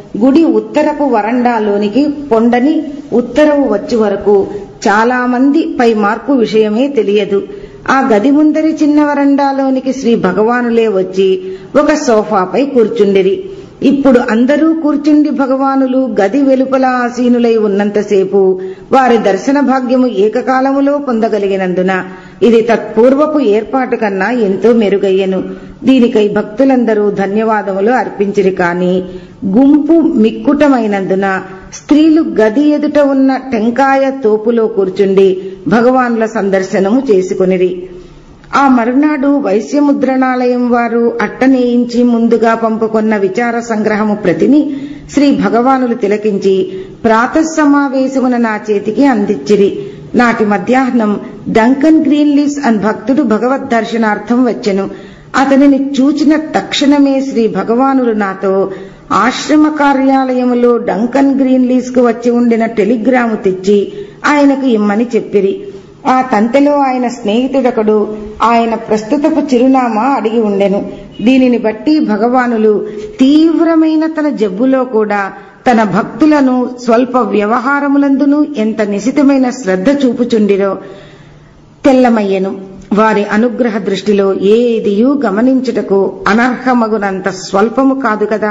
గుడి ఉత్తరపు వరండాలోనికి పొండని ఉత్తరవు వచ్చి వరకు చాలా మంది పై మార్పు విషయమే తెలియదు ఆ గది ముందరి చిన్న వరండాలోనికి శ్రీ భగవానులే వచ్చి ఒక సోఫాపై కూర్చుండిరి ఇప్పుడు అందరూ కూర్చుండి భగవానులు గది వెలుపల ఆసీనులై ఉన్నంతసేపు వారి దర్శన భాగ్యము ఏకకాలములో పొందగలిగినందున ఇది తత్పూర్వపు ఏర్పాటు కన్నా ఎంతో మెరుగయ్యను దీనికై భక్తులందరూ ధన్యవాదములు అర్పించిరి కాని గుంపు మిక్కుటమైనందున స్త్రీలు గది ఎదుట ఉన్న టెంకాయ తోపులో కూర్చుండి భగవాన్ల సందర్శనము చేసుకునిరి ఆ మరునాడు వైశ్యముద్రణాలయం వారు అట్టనేయించి ముందుగా పంపుకొన్న విచార సంగ్రహము ప్రతిని శ్రీ భగవానులు తిలకించి ప్రాతసమావేశమున నా చేతికి అందించిరి నాటి మధ్యాహ్నం డంకన్ గ్రీన్ లీవ్స్ అని భక్తుడు భగవద్ దర్శనార్థం వచ్చెను అతనిని చూచిన తక్షణమే శ్రీ భగవానులు నాతో ఆశ్రమ కార్యాలయములో డంకన్ గ్రీన్ లీవ్స్ కు వచ్చి ఉండిన టెలిగ్రాము తెచ్చి ఆయనకు ఇమ్మని చెప్పిరి ఆ తంతెలో ఆయన స్నేహితుడొకడు ఆయన ప్రస్తుతపు చిరునామా అడిగి ఉండెను దీనిని బట్టి భగవానులు తీవ్రమైన తన జబ్బులో కూడా తన భక్తులను స్వల్ప వ్యవహారములందునూ ఎంత నిశితమైన శ్రద్ధ చూపుచుండిరో తెల్లమయ్యెను వారి అనుగ్రహ దృష్టిలో ఏదియూ గమనించుటకు అనర్హమగునంత స్వల్పము కాదు కదా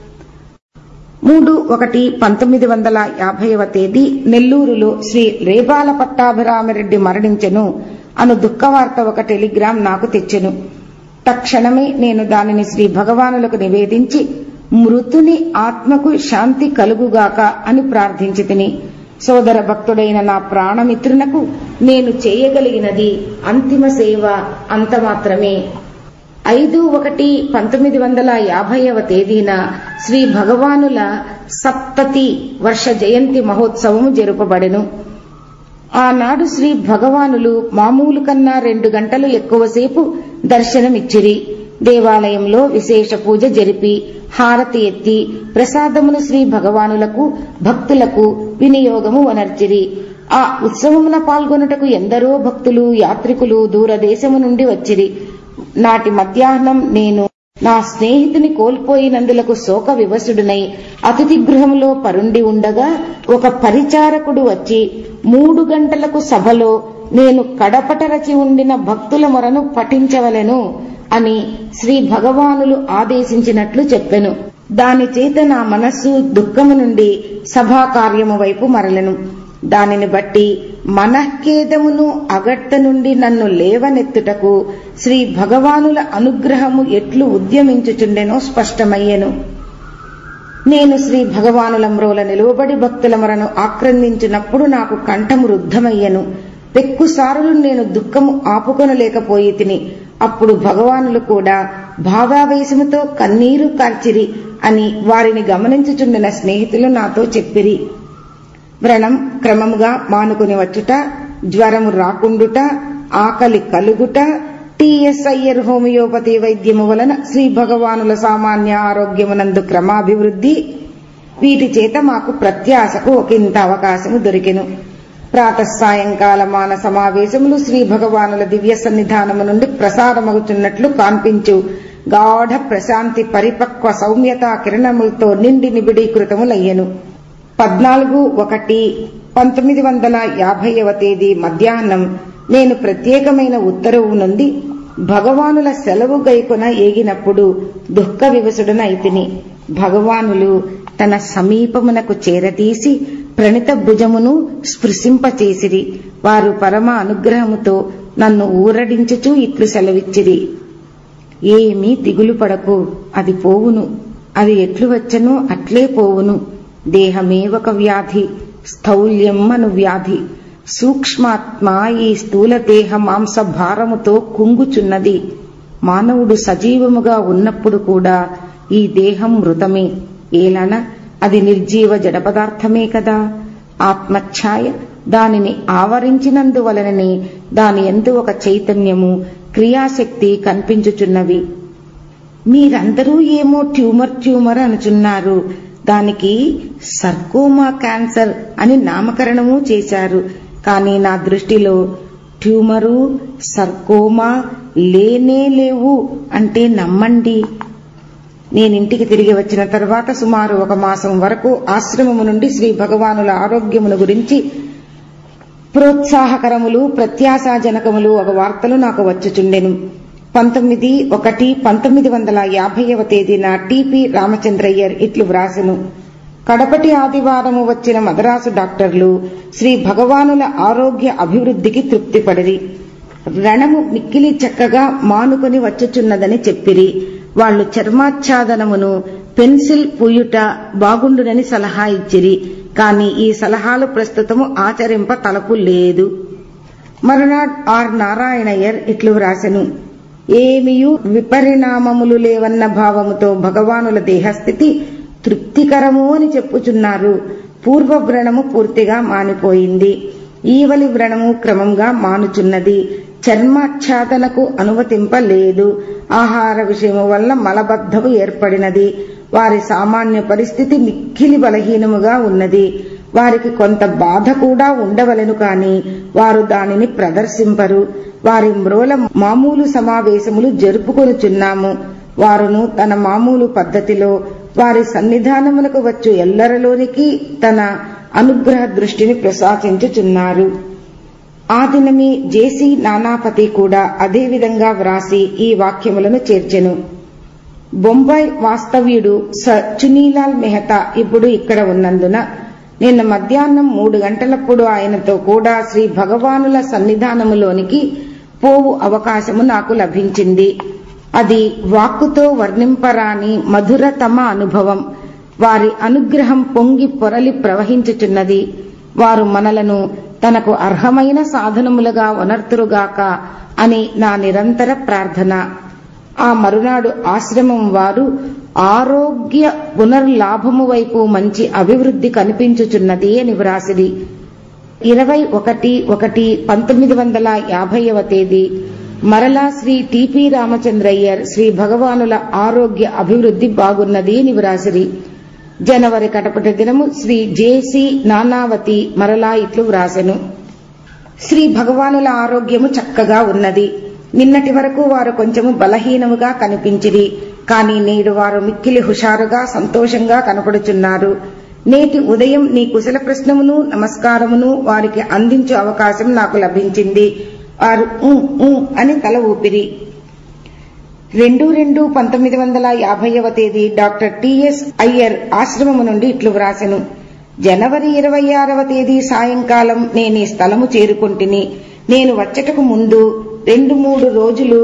మూడు ఒకటి పంతొమ్మిది వందల యాభైవ తేదీ నెల్లూరులో శ్రీ రేబాల పట్టాభిరామిరెడ్డి మరణించెను అను దుఃఖవార్త ఒక టెలిగ్రామ్ నాకు తెచ్చెను తక్షణమే నేను దానిని శ్రీ భగవానులకు నివేదించి మృతుని ఆత్మకు శాంతి కలుగుగాక అని ప్రార్థించి తిని సోదర భక్తుడైన నా ప్రాణమిత్రునకు నేను చేయగలిగినది అంతిమ సేవ అంత మాత్రమే ఐదు ఒకటి పంతొమ్మిది వందల యాభైవ తేదీన శ్రీ భగవానుల సప్తతి వర్ష జయంతి మహోత్సవం జరుపబడెను ఆనాడు శ్రీ భగవానులు మామూలు కన్నా రెండు గంటలు ఎక్కువసేపు దర్శనమిచ్చిరి దేవాలయంలో విశేష పూజ జరిపి హారతి ఎత్తి ప్రసాదమును శ్రీ భగవానులకు భక్తులకు వినియోగము వనర్చిరి ఆ ఉత్సవమున పాల్గొనుటకు ఎందరో భక్తులు యాత్రికులు దూరదేశము నుండి వచ్చిరి నాటి మధ్యాహ్నం నేను నా స్నేహితుని కోల్పోయినందులకు శోక వివసుడునై అతిథి గృహంలో పరుండి ఉండగా ఒక పరిచారకుడు వచ్చి మూడు గంటలకు సభలో నేను కడపట రచి ఉండిన భక్తుల మొరను పఠించవలెను అని శ్రీ భగవానులు ఆదేశించినట్లు చెప్పెను దాని చేత నా మనస్సు దుఃఖము నుండి సభా కార్యము వైపు మరలెను దానిని బట్టి మనఃఖేదమును అగట్ట నుండి నన్ను లేవనెత్తుటకు శ్రీ భగవానుల అనుగ్రహము ఎట్లు ఉద్యమించుచుండెనో స్పష్టమయ్యెను నేను శ్రీ భగవానుల మ్రోల నిలువబడి భక్తుల మరను ఆక్రందించినప్పుడు నాకు కంఠము రుద్ధమయ్యను పెక్కుసారులు నేను దుఃఖము ఆపుకొనలేకపోయి తిని అప్పుడు భగవానులు కూడా భావావేశముతో కన్నీరు కార్చిరి అని వారిని గమనించుచుండిన స్నేహితులు నాతో చెప్పిరి వ్రణం క్రమముగా మానుకుని వచ్చుట జ్వరము రాకుండుట ఆకలి కలుగుట టిఎస్ఐఆర్ హోమియోపతి వైద్యము వలన శ్రీ భగవానుల సామాన్య ఆరోగ్యమునందు క్రమాభివృద్ధి వీటి చేత మాకు ప్రత్యాశకు ఒకంత అవకాశము దొరికెను ప్రాతఃసాయంకాల మాన సమావేశములు శ్రీ భగవానుల దివ్య సన్నిధానము నుండి ప్రసారమగుచున్నట్లు కాన్పించు గాఢ ప్రశాంతి పరిపక్వ సౌమ్యత కిరణములతో నిండి నిబిడీకృతములయ్యను పద్నాలుగు ఒకటి పంతొమ్మిది వందల యాభైవ తేదీ మధ్యాహ్నం నేను ప్రత్యేకమైన ఉత్తర్వు నుండి భగవానుల సెలవు గైకొన ఏగినప్పుడు దుఃఖ వివసుడనైతిని భగవానులు తన సమీపమునకు చేరతీసి ప్రణిత భుజమును స్పృశింపచేసిరి వారు పరమ అనుగ్రహముతో నన్ను ఊరడించుచూ ఇట్లు సెలవిచ్చిరి ఏమీ దిగులు పడకు అది పోవును అది ఎట్లు వచ్చనో అట్లే పోవును దేహమే ఒక వ్యాధి స్థౌల్యం అను వ్యాధి సూక్ష్మాత్మ ఈ స్థూల దేహ మాంస భారముతో కుంగుచున్నది మానవుడు సజీవముగా ఉన్నప్పుడు కూడా ఈ దేహం మృతమే ఏలన అది నిర్జీవ జడ పదార్థమే కదా ఆత్మఛాయ దానిని ఆవరించినందువలననే దాని ఎందు ఒక చైతన్యము క్రియాశక్తి కనిపించుచున్నవి మీరందరూ ఏమో ట్యూమర్ ట్యూమర్ అనుచున్నారు దానికి సర్కోమా క్యాన్సర్ అని నామకరణము చేశారు కానీ నా దృష్టిలో ట్యూమరు సర్కోమా లేనే లేవు అంటే నమ్మండి నేనింటికి తిరిగి వచ్చిన తర్వాత సుమారు ఒక మాసం వరకు ఆశ్రమము నుండి శ్రీ భగవానుల ఆరోగ్యమును గురించి ప్రోత్సాహకరములు ప్రత్యాశాజనకములు ఒక వార్తలు నాకు వచ్చుచుండెను పంతొమ్మిది ఒకటి పంతొమ్మిది వందల యాభైవ తేదీన టిపి రామచంద్రయ్యర్ ఇట్లు వ్రాసెను కడపటి ఆదివారము వచ్చిన మదరాసు డాక్టర్లు శ్రీ భగవానుల ఆరోగ్య అభివృద్ధికి తృప్తిపడిరి రణము మిక్కిలి చక్కగా మానుకొని వచ్చుచున్నదని చెప్పిరి వాళ్లు చర్మాచ్ఛాదనమును పెన్సిల్ పూయుట బాగుండునని సలహా ఇచ్చిరి కాని ఈ సలహాలు ప్రస్తుతము ఆచరింప తలపు లేదు మరునాడ్ ఆర్ నారాయణయ్యర్ ఇట్లు వ్రాసెను ఏమియు విపరిణామములు లేవన్న భావముతో భగవానుల దేహస్థితి తృప్తికరము అని చెప్పుచున్నారు పూర్వ వ్రణము పూర్తిగా మానిపోయింది ఈవలి వ్రణము క్రమంగా మానుచున్నది చర్మాచ్ఛాదనకు అనుమతింపలేదు ఆహార విషయము వల్ల మలబద్ధము ఏర్పడినది వారి సామాన్య పరిస్థితి మిక్కిలి బలహీనముగా ఉన్నది వారికి కొంత బాధ కూడా ఉండవలెను కాని వారు దానిని ప్రదర్శింపరు వారి మ్రోల మామూలు సమావేశములు జరుపుకొనుచున్నాము వారును తన మామూలు పద్ధతిలో వారి సన్నిధానమునకు వచ్చు ఎల్లరలోనికి తన అనుగ్రహ దృష్టిని ప్రశాసించుచున్నారు ఆ దినమే జేసీ నానాపతి కూడా అదే విధంగా వ్రాసి ఈ వాక్యములను చేర్చెను బొంబాయి వాస్తవ్యుడు స చునీలాల్ మెహతా ఇప్పుడు ఇక్కడ ఉన్నందున నిన్న మధ్యాహ్నం మూడు గంటలప్పుడు ఆయనతో కూడా శ్రీ భగవానుల సన్నిధానములోనికి పోవు అవకాశము నాకు లభించింది అది వాక్కుతో వర్ణింపరాని మధురతమ అనుభవం వారి అనుగ్రహం పొంగి పొరలి ప్రవహించుచున్నది వారు మనలను తనకు అర్హమైన సాధనములుగా వనర్తురుగాక అని నా నిరంతర ప్రార్థన ఆ మరునాడు ఆశ్రమం వారు ఆరోగ్య పునర్లాభము వైపు మంచి అభివృద్ధి కనిపించుచున్నది అని వ్రాసిది ఇరవై ఒకటి ఒకటి పంతొమ్మిది వందల యాభైవ తేదీ మరలా శ్రీ టిపి రామచంద్రయ్యర్ శ్రీ భగవానుల ఆరోగ్య అభివృద్ధి బాగున్నది అని వ్రాసిరి జనవరి కటపటి దినము శ్రీ జేసి నానావతి మరలా ఇట్లు వ్రాసెను శ్రీ భగవానుల ఆరోగ్యము చక్కగా ఉన్నది నిన్నటి వరకు వారు కొంచెము బలహీనముగా కనిపించిరి కాని నేడు వారు మిక్కిలి హుషారుగా సంతోషంగా కనపడుచున్నారు నేటి ఉదయం నీ కుశల ప్రశ్నమును నమస్కారమును వారికి అందించే అవకాశం నాకు లభించింది వారు "ఊ, ఊ" అని తల ఊపిరి రెండు రెండు పంతొమ్మిది వందల యాభైవ తేదీ డాక్టర్ టిఎస్ అయ్యర్ ఆశ్రమము నుండి ఇట్లు వ్రాసెను జనవరి ఇరవై ఆరవ తేదీ సాయంకాలం నేను ఈ స్థలము చేరుకుంటుని నేను వచ్చటకు ముందు రెండు మూడు రోజులు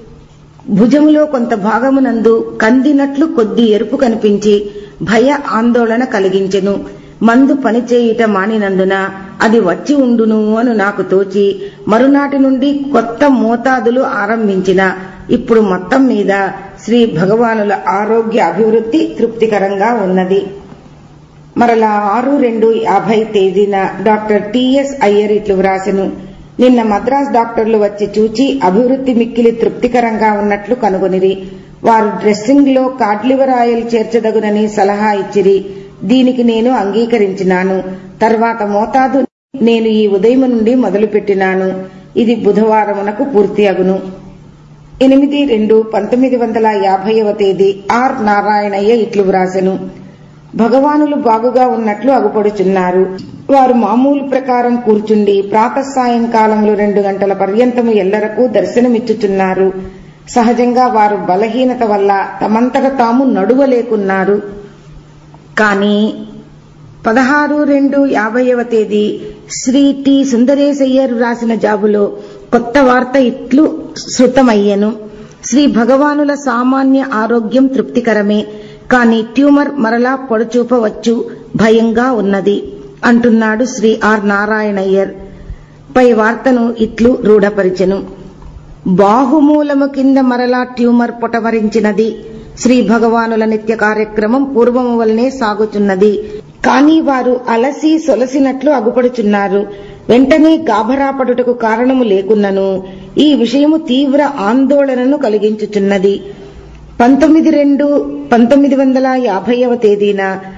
భుజములో కొంత భాగమునందు కందినట్లు కొద్ది ఎరుపు కనిపించి భయ ఆందోళన కలిగించెను మందు పనిచేయుట మానినందున అది వచ్చి ఉండును అను నాకు తోచి మరునాటి నుండి కొత్త మోతాదులు ఆరంభించిన ఇప్పుడు మొత్తం మీద శ్రీ భగవానుల ఆరోగ్య అభివృద్ధి తృప్తికరంగా ఉన్నది మరలా ఆరు రెండు యాభై తేదీన డాక్టర్ టిఎస్ అయ్యర్ ఇట్లు వ్రాసెను నిన్న మద్రాస్ డాక్టర్లు వచ్చి చూచి అభివృద్ధి మిక్కిలి తృప్తికరంగా ఉన్నట్లు కనుగొనిరి వారు డ్రెస్సింగ్ లో కాడ్లివర్ ఆయిల్ చేర్చదగునని సలహా ఇచ్చిరి దీనికి నేను అంగీకరించినాను తర్వాత మోతాదు నేను ఈ ఉదయం నుండి మొదలుపెట్టినాను ఇది బుధవారమునకు పూర్తి అగును ఎనిమిది రెండు పంతొమ్మిది వందల యాభైవ తేదీ ఆర్ నారాయణయ్య ఇట్లు వ్రాసెను భగవానులు బాగుగా ఉన్నట్లు అగుపడుచున్నారు వారు మామూలు ప్రకారం కూర్చుండి ప్రాతః సాయంకాలంలో రెండు గంటల పర్యంతము ఎల్లరకు దర్శనమిచ్చుచున్నారు సహజంగా వారు బలహీనత వల్ల తమంతట తాము నడువలేకున్నారు కానీ పదహారు రెండు యాభైవ తేదీ శ్రీ టి సుందరేశయ్యర్ రాసిన జాబులో కొత్త వార్త ఇట్లు శృతమయ్యెను శ్రీ భగవానుల సామాన్య ఆరోగ్యం తృప్తికరమే కాని ట్యూమర్ మరలా పొడచూపవచ్చు భయంగా ఉన్నది అంటున్నాడు శ్రీ ఆర్ నారాయణయ్యర్ పై వార్తను ఇట్లు రూఢపరిచెను బాహుమూలము కింద మరలా ట్యూమర్ పొటమరించినది శ్రీ భగవానుల నిత్య కార్యక్రమం పూర్వము వలనే సాగుచున్నది కానీ వారు అలసి సొలసినట్లు అగుపడుచున్నారు వెంటనే గాభరాపడుటకు కారణము లేకున్నను ఈ విషయము తీవ్ర ఆందోళనను కలిగించుచున్నది పంతొమ్మిది రెండు పంతొమ్మిది వందల యాభైవ తేదీన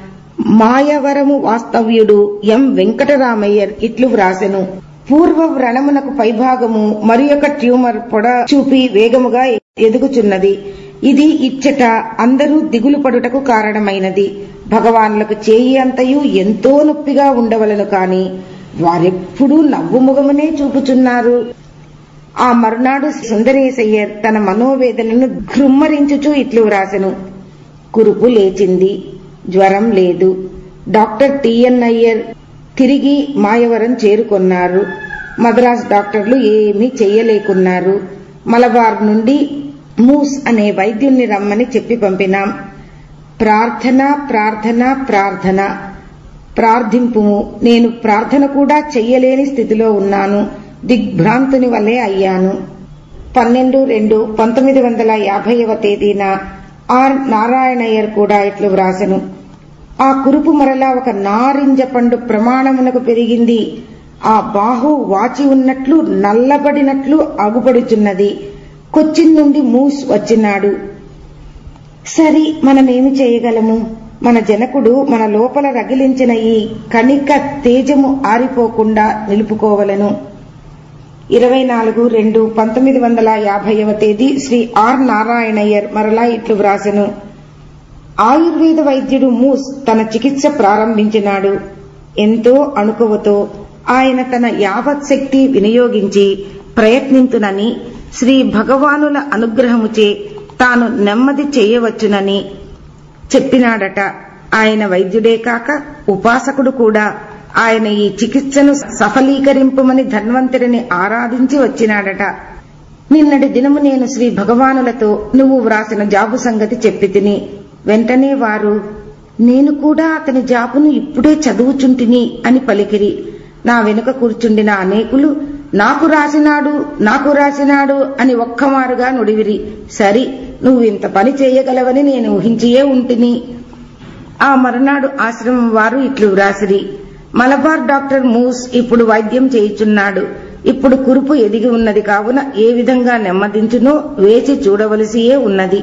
మాయవరము వాస్తవ్యుడు ఎం వెంకటరామయ్యర్ ఇట్లు వ్రాసెను పూర్వ వ్రణమునకు పైభాగము మరి ఒక ట్యూమర్ పొడ చూపి వేగముగా ఎదుగుచున్నది ఇది ఇచ్చట అందరూ దిగులు పడుటకు కారణమైనది భగవానులకు చేయి అంతయు ఎంతో నొప్పిగా ఉండవలను కాని వారెప్పుడూ నవ్వు ముఖమునే చూపుచున్నారు ఆ మరునాడు సుందరేశయ్యర్ తన మనోవేదనను ఘృమ్మరించుచూ ఇట్లు వ్రాసెను కురుపు లేచింది జ్వరం లేదు డాక్టర్ టిఎన్ అయ్యర్ తిరిగి మాయవరం చేరుకొన్నారు మద్రాస్ డాక్టర్లు ఏమీ చెయ్యలేకున్నారు మలబార్ నుండి మూస్ అనే వైద్యుణ్ణి రమ్మని చెప్పి పంపినాం ప్రార్థన ప్రార్థన ప్రార్థన ప్రార్థింపుము నేను ప్రార్థన కూడా చెయ్యలేని స్థితిలో ఉన్నాను దిగ్భ్రాంతుని వల్లే అయ్యాను పన్నెండు రెండు పంతొమ్మిది వందల యాభైవ తేదీన ఆర్ నారాయణయ్యర్ కూడా ఇట్లు వ్రాసెను ఆ కురుపు మరలా ఒక నారింజ పండు ప్రమాణమునకు పెరిగింది ఆ బాహు వాచి ఉన్నట్లు నల్లబడినట్లు అగుపడుచున్నది కొచ్చిన్ నుండి మూస్ వచ్చినాడు సరి మనమేమి చేయగలము మన జనకుడు మన లోపల రగిలించిన ఈ కణిక తేజము ఆరిపోకుండా నిలుపుకోవలను ఇరవై నాలుగు రెండు పంతొమ్మిది వందల యాభైవ తేదీ శ్రీ ఆర్ నారాయణయ్యర్ మరలా ఇట్లు వ్రాసెను ఆయుర్వేద వైద్యుడు మూస్ తన చికిత్స ప్రారంభించినాడు ఎంతో అణుకువతో ఆయన తన యావత్ శక్తి వినియోగించి ప్రయత్నించునని శ్రీ భగవానుల అనుగ్రహముచే తాను నెమ్మది చేయవచ్చునని చెప్పినాడట ఆయన వైద్యుడే కాక ఉపాసకుడు కూడా ఆయన ఈ చికిత్సను సఫలీకరింపుమని ధన్వంతరిని ఆరాధించి వచ్చినాడట నిన్నటి దినము నేను శ్రీ భగవానులతో నువ్వు వ్రాసిన జాబు సంగతి చెప్పి తిని వెంటనే వారు నేను కూడా అతని జాబును ఇప్పుడే చదువుచుంటిని అని పలికిరి నా వెనుక కూర్చుండిన అనేకులు నాకు రాసినాడు నాకు రాసినాడు అని ఒక్కమారుగా నుడివిరి సరి నువ్వు ఇంత పని చేయగలవని నేను ఊహించియే ఉంటిని ఆ మరునాడు ఆశ్రమం వారు ఇట్లు వ్రాసిరి మలబార్ డాక్టర్ మూస్ ఇప్పుడు వైద్యం చేయుచున్నాడు ఇప్పుడు కురుపు ఎదిగి ఉన్నది కావున ఏ విధంగా నెమ్మదించునో వేచి చూడవలసియే ఉన్నది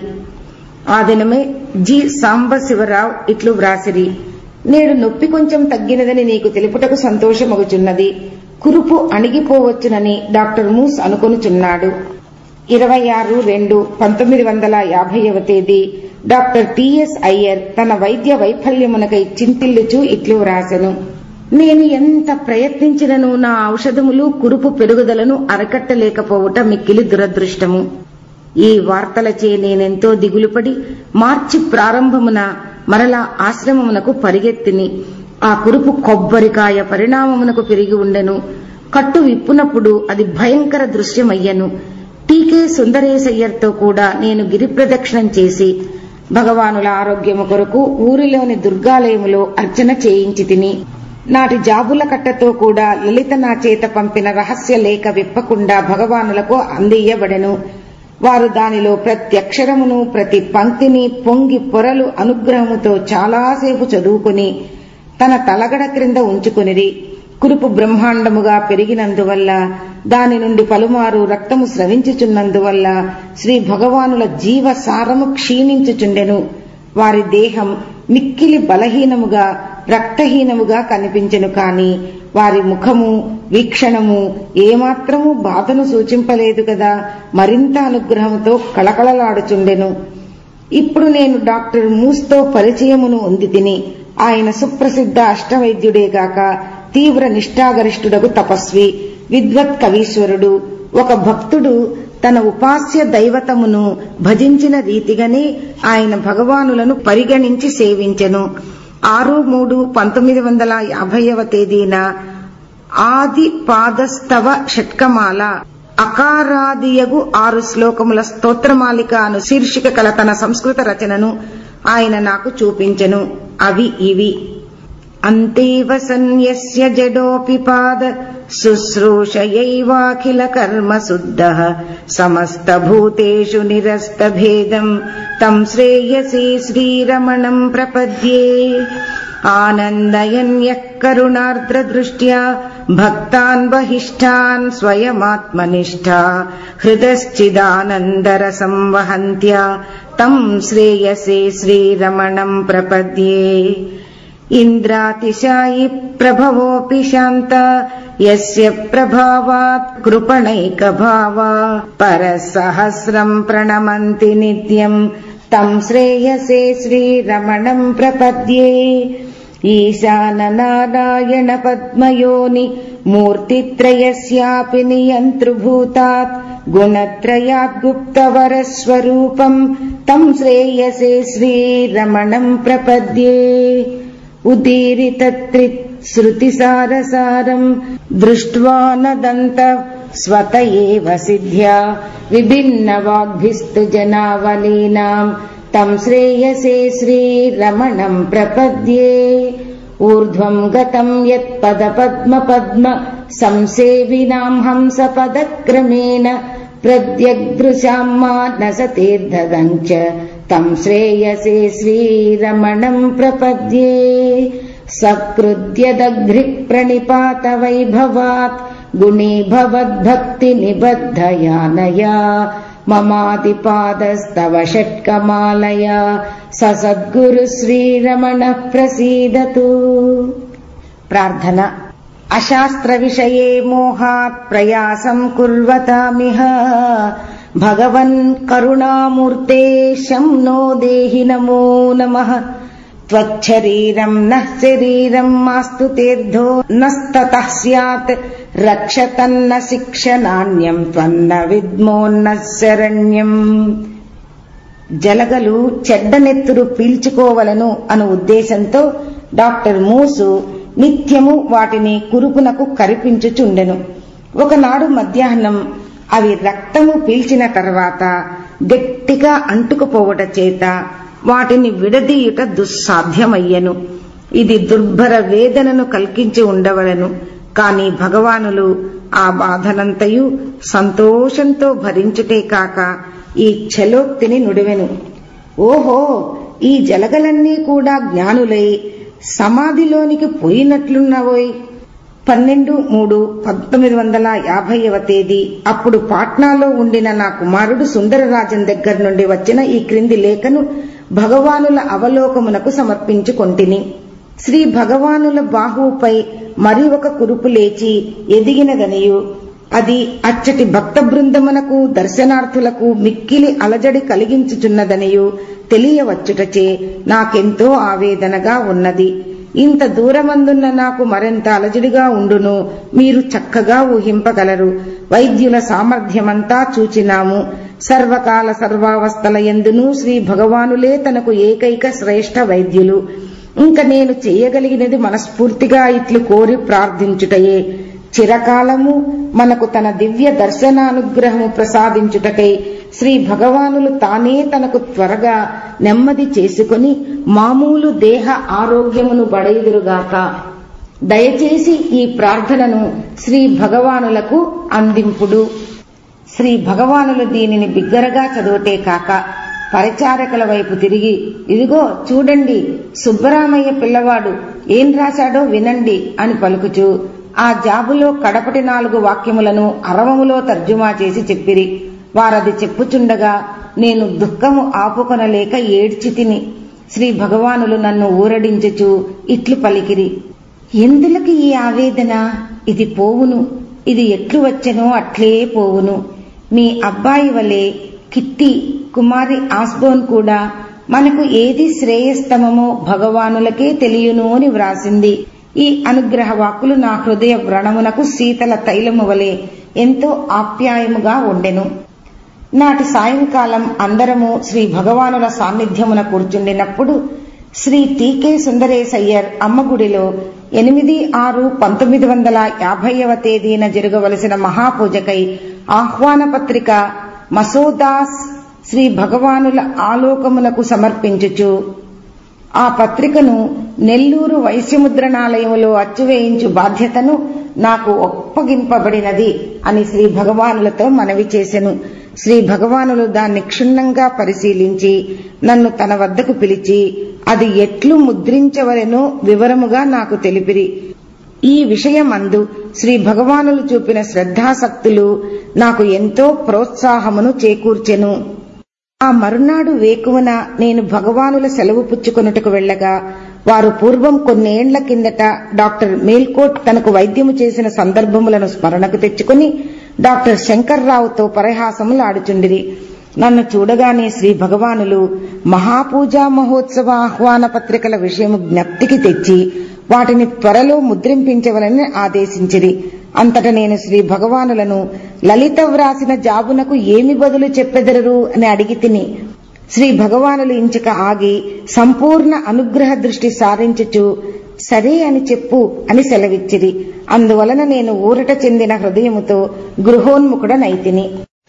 ఆ దినమే జి సాంబశివరావు ఇట్లు వ్రాసిరి నేడు నొప్పి కొంచెం తగ్గినదని నీకు తెలుపుటకు సంతోషమగుచున్నది కురుపు అణిగిపోవచ్చునని డాక్టర్ మూస్ అనుకొనుచున్నాడు ఇరవై ఆరు రెండు పంతొమ్మిది వందల యాభైవ తేదీ డాక్టర్ టిఎస్ అయ్యర్ తన వైద్య వైఫల్యమునకై చింతిల్లుచూ ఇట్లు వ్రాసెను నేను ఎంత ప్రయత్నించినను నా ఔషధములు కురుపు పెరుగుదలను అరకట్టలేకపోవుట మిక్కిలి దురదృష్టము ఈ వార్తలచే నేనెంతో దిగులుపడి మార్చి ప్రారంభమున మరలా ఆశ్రమమునకు పరిగెత్తిని ఆ కురుపు కొబ్బరికాయ పరిణామమునకు పెరిగి ఉండెను కట్టు విప్పునప్పుడు అది భయంకర దృశ్యమయ్యను టీకే సుందరేశయ్యర్తో కూడా నేను గిరి ప్రదక్షిణం చేసి భగవానుల ఆరోగ్యము కొరకు ఊరిలోని దుర్గాలయములో అర్చన చేయించి తిని నాటి జాబుల కట్టతో కూడా లలిత నా చేత పంపిన రహస్య లేఖ విప్పకుండా భగవానులకు అందియ్యబడెను వారు దానిలో ప్రతి అక్షరమును ప్రతి పంక్తిని పొంగి పొరలు అనుగ్రహముతో చాలాసేపు చదువుకుని తన తలగడ క్రింద ఉంచుకునిరి కురుపు బ్రహ్మాండముగా పెరిగినందువల్ల దాని నుండి పలుమారు రక్తము స్రవించుచున్నందువల్ల శ్రీ భగవానుల జీవ సారము క్షీణించుచుండెను వారి దేహం మిక్కిలి బలహీనముగా రక్తహీనముగా కనిపించెను కాని వారి ముఖము వీక్షణము ఏమాత్రము బాధను సూచింపలేదు కదా మరింత అనుగ్రహంతో కళకళలాడుచుండెను ఇప్పుడు నేను డాక్టర్ మూస్తో పరిచయమును ఉంది తిని ఆయన సుప్రసిద్ధ అష్టవైద్యుడేగాక తీవ్ర నిష్ఠాగరిష్ఠుడకు తపస్వి విద్వత్ కవీశ్వరుడు ఒక భక్తుడు తన ఉపాస్య దైవతమును భజించిన రీతిగానే ఆయన భగవానులను పరిగణించి సేవించెను ఆరు మూడు పంతొమ్మిది వందల యాభైవ తేదీన ఆది పాదస్తవ షట్కమాల అకారాదియగు ఆరు శ్లోకముల స్తోత్రమాలిక అను శీర్షిక కల తన సంస్కృత రచనను ఆయన నాకు చూపించెను అవి ఇవి అంతేవ సన్యస్య జడోపి పాద శుశ్రూషయైవాఖిల కర్మ శుద్ధ సమస్త భూతేషు నిరస్త భేదం తం శ్రేయసే శ్రీరమణం ప్రపద్యే ఆనందయన్యః కరుణార్ద్ర దృష్ట్యా భక్తాన్ బహిష్టాన్ స్వయమాత్మనిష్ఠా హృదశ్చిదానందర సంవహంత్యా తం శ్రేయసే శ్రీరమణం ప్రపద్యే ఇంద్రాతిశాయి ప్రభవోऽपि శాంత యస్య ప్రభావాత్ కృపణైకభావా పరసహస్రం ప్రణమంతి నిత్యం తం శ్రేయసే శ్రీరమణం ప్రపద్యే ఈశాననారాయణ పద్మయోని మూర్తిత్రయస్యాపి నియంతృభూతాత్ గుణత్రయాత్ గుప్తవరస్వరూపం తం శ్రేయసే శ్రీరమణం ప్రపద్యే ఉదీరితత్రి శృతిసారసారం దృష్ట్వా నదంత స్వత ఏవ సిద్ధ్యా విభిన్నవాగ్భిస్తు జనావలీనాం తం శ్రేయసే శ్రీరమణం ప్రపద్యే ఊర్ధ్వం గతం యత్పద పద్మ పద్మ సంసేవినాం హంస పదక్రమేణ ప్రద్యగ్దృశాం మానసతీర్థదంచ తం శ్రేయసే శ్రీరమణం ప్రపద్యే సకృద్యదఘ్రిక్ ప్రణిపాత వైభవాత్ గుణీభవద్భక్తి నిబద్ధయానయా మమాదిపాదస్తవ షట్కమాలయా సద్గురు శ్రీరమణ ప్రసీదతు ప్రార్థన అశాస్త్ర విషయే మోహాత్ ప్రయాసం కుర్వతామిహ భగవన్ కరుణామూర్తే శం నో దేహి నమో నమః त्वच्छरीरम् नः शरीरम् मास्तु तीर्थो नस्ततः स्यात् रक्षतन्न शिक्षनान्यम् त्वन्न విద్మోన్న శరణ్యం జలగలు చెడ్డనెత్తురు పీల్చుకోవలను అను ఉద్దేశంతో డాక్టర్ మూసు నిత్యము వాటిని కురుపునకు కరిపించుచుండెను ఒకనాడు మధ్యాహ్నం అవి రక్తము పీల్చిన తర్వాత గట్టిగా అంటుకుపోవట చేత వాటిని విడదీయుట దుస్సాధ్యమయ్యను ఇది దుర్భర వేదనను కల్పించి ఉండవలను కాని భగవానులు ఆ బాధనంతయు సంతోషంతో భరించుటే కాక ఈ ఛలోక్తిని నుడివెను ఓహో ఈ జలగలన్నీ కూడా జ్ఞానులై సమాధిలోనికి పోయినట్లున్నవోయ్ పన్నెండు మూడు పంతొమ్మిది వందల యాభైవ తేదీ అప్పుడు పాట్నాలో ఉండిన నా కుమారుడు సుందరరాజన్ దగ్గర నుండి వచ్చిన ఈ క్రింది లేఖను భగవానుల అవలోకమునకు సమర్పించుకొంటిని శ్రీ భగవానుల బాహువుపై మరి ఒక కురుపు లేచి ఎదిగినదనియు అది అచ్చటి భక్త బృందమునకు దర్శనార్థులకు మిక్కిలి అలజడి కలిగించుచున్నదనియు తెలియవచ్చుటచే నాకెంతో ఆవేదనగా ఉన్నది ఇంత దూరమందున్న నాకు మరింత అలజడిగా ఉండును మీరు చక్కగా ఊహింపగలరు వైద్యుల సామర్థ్యమంతా చూచినాము సర్వకాల సర్వావస్థల ఎందునూ శ్రీ భగవానులే తనకు ఏకైక శ్రేష్ఠ వైద్యులు ఇంక నేను చేయగలిగినది మనస్ఫూర్తిగా ఇట్లు కోరి ప్రార్థించుటయే చిరకాలము మనకు తన దివ్య దర్శనానుగ్రహము ప్రసాదించుటకై శ్రీ భగవానులు తానే తనకు త్వరగా నెమ్మది చేసుకుని మామూలు దేహ ఆరోగ్యమును బడయుదురుగాక దయచేసి ఈ ప్రార్థనను శ్రీ భగవానులకు అందింపుడు శ్రీ భగవానులు దీనిని బిగ్గరగా చదువుటే కాక పరిచారకుల వైపు తిరిగి ఇదిగో చూడండి సుబ్బరామయ్య పిల్లవాడు ఏం రాశాడో వినండి అని పలుకుచూ ఆ జాబులో కడపటి నాలుగు వాక్యములను అరవములో తర్జుమా చేసి చెప్పిరి వారది చెప్పుచుండగా నేను దుఃఖము ఆపుకొనలేక ఏడ్చి తిని శ్రీ భగవానులు నన్ను ఊరడించుచు ఇట్లు పలికిరి ఎందులకి ఈ ఆవేదన ఇది పోవును ఇది ఎట్లు వచ్చెనో అట్లే పోవును మీ అబ్బాయి వలె కిట్టి కుమారి ఆస్బోన్ కూడా మనకు ఏది శ్రేయస్తమమో భగవానులకే తెలియను అని వ్రాసింది ఈ అనుగ్రహ వాక్కులు నా హృదయ వ్రణమునకు శీతల తైలము వలె ఎంతో ఆప్యాయముగా ఉండెను నాటి సాయంకాలం అందరము శ్రీ భగవానుల సాన్నిధ్యమున కూర్చుండినప్పుడు శ్రీ టీకే సుందరేశయ్యర్ అమ్మగుడిలో ఎనిమిది ఆరు పంతొమ్మిది వందల యాభైవ తేదీన జరగవలసిన మహాపూజకై ఆహ్వాన పత్రిక మసోదాస్ శ్రీ భగవానుల ఆలోకమునకు సమర్పించుచు ఆ పత్రికను నెల్లూరు వైశ్యముద్రణాలయములో అచ్చువేయించు బాధ్యతను నాకు ఒప్పగింపబడినది అని శ్రీ భగవానులతో మనవి చేసెను శ్రీ భగవానులు దాన్ని క్షుణ్ణంగా పరిశీలించి నన్ను తన వద్దకు పిలిచి అది ఎట్లు ముద్రించవలెనో వివరముగా నాకు తెలిపిరి ఈ విషయమందు శ్రీ భగవానులు చూపిన శ్రద్ధాసక్తులు నాకు ఎంతో ప్రోత్సాహమును చేకూర్చెను ఆ మరునాడు వేకువన నేను భగవానుల సెలవు పుచ్చుకొనుటకు వెళ్లగా వారు పూర్వం కొన్నేండ్ల కిందట డాక్టర్ మేల్కోట్ తనకు వైద్యము చేసిన సందర్భములను స్మరణకు తెచ్చుకుని డాక్టర్ శంకర్రావుతో పరిహాసములు ఆడుచుండిరి నన్ను చూడగానే శ్రీ భగవానులు మహాపూజా మహోత్సవ ఆహ్వాన పత్రికల విషయము జ్ఞప్తికి తెచ్చి వాటిని త్వరలో ముద్రింపించవలని ఆదేశించిరి అంతట నేను శ్రీ భగవానులను లలిత వ్రాసిన జాబునకు ఏమి బదులు చెప్పెదరు అని అడిగి తిని శ్రీ భగవానులు ఇంచక ఆగి సంపూర్ణ అనుగ్రహ దృష్టి సారించుచు సరే అని చెప్పు అని సెలవిచ్చిరి అందువలన నేను ఊరట చెందిన హృదయముతో గృహోన్ముఖుడనైతిని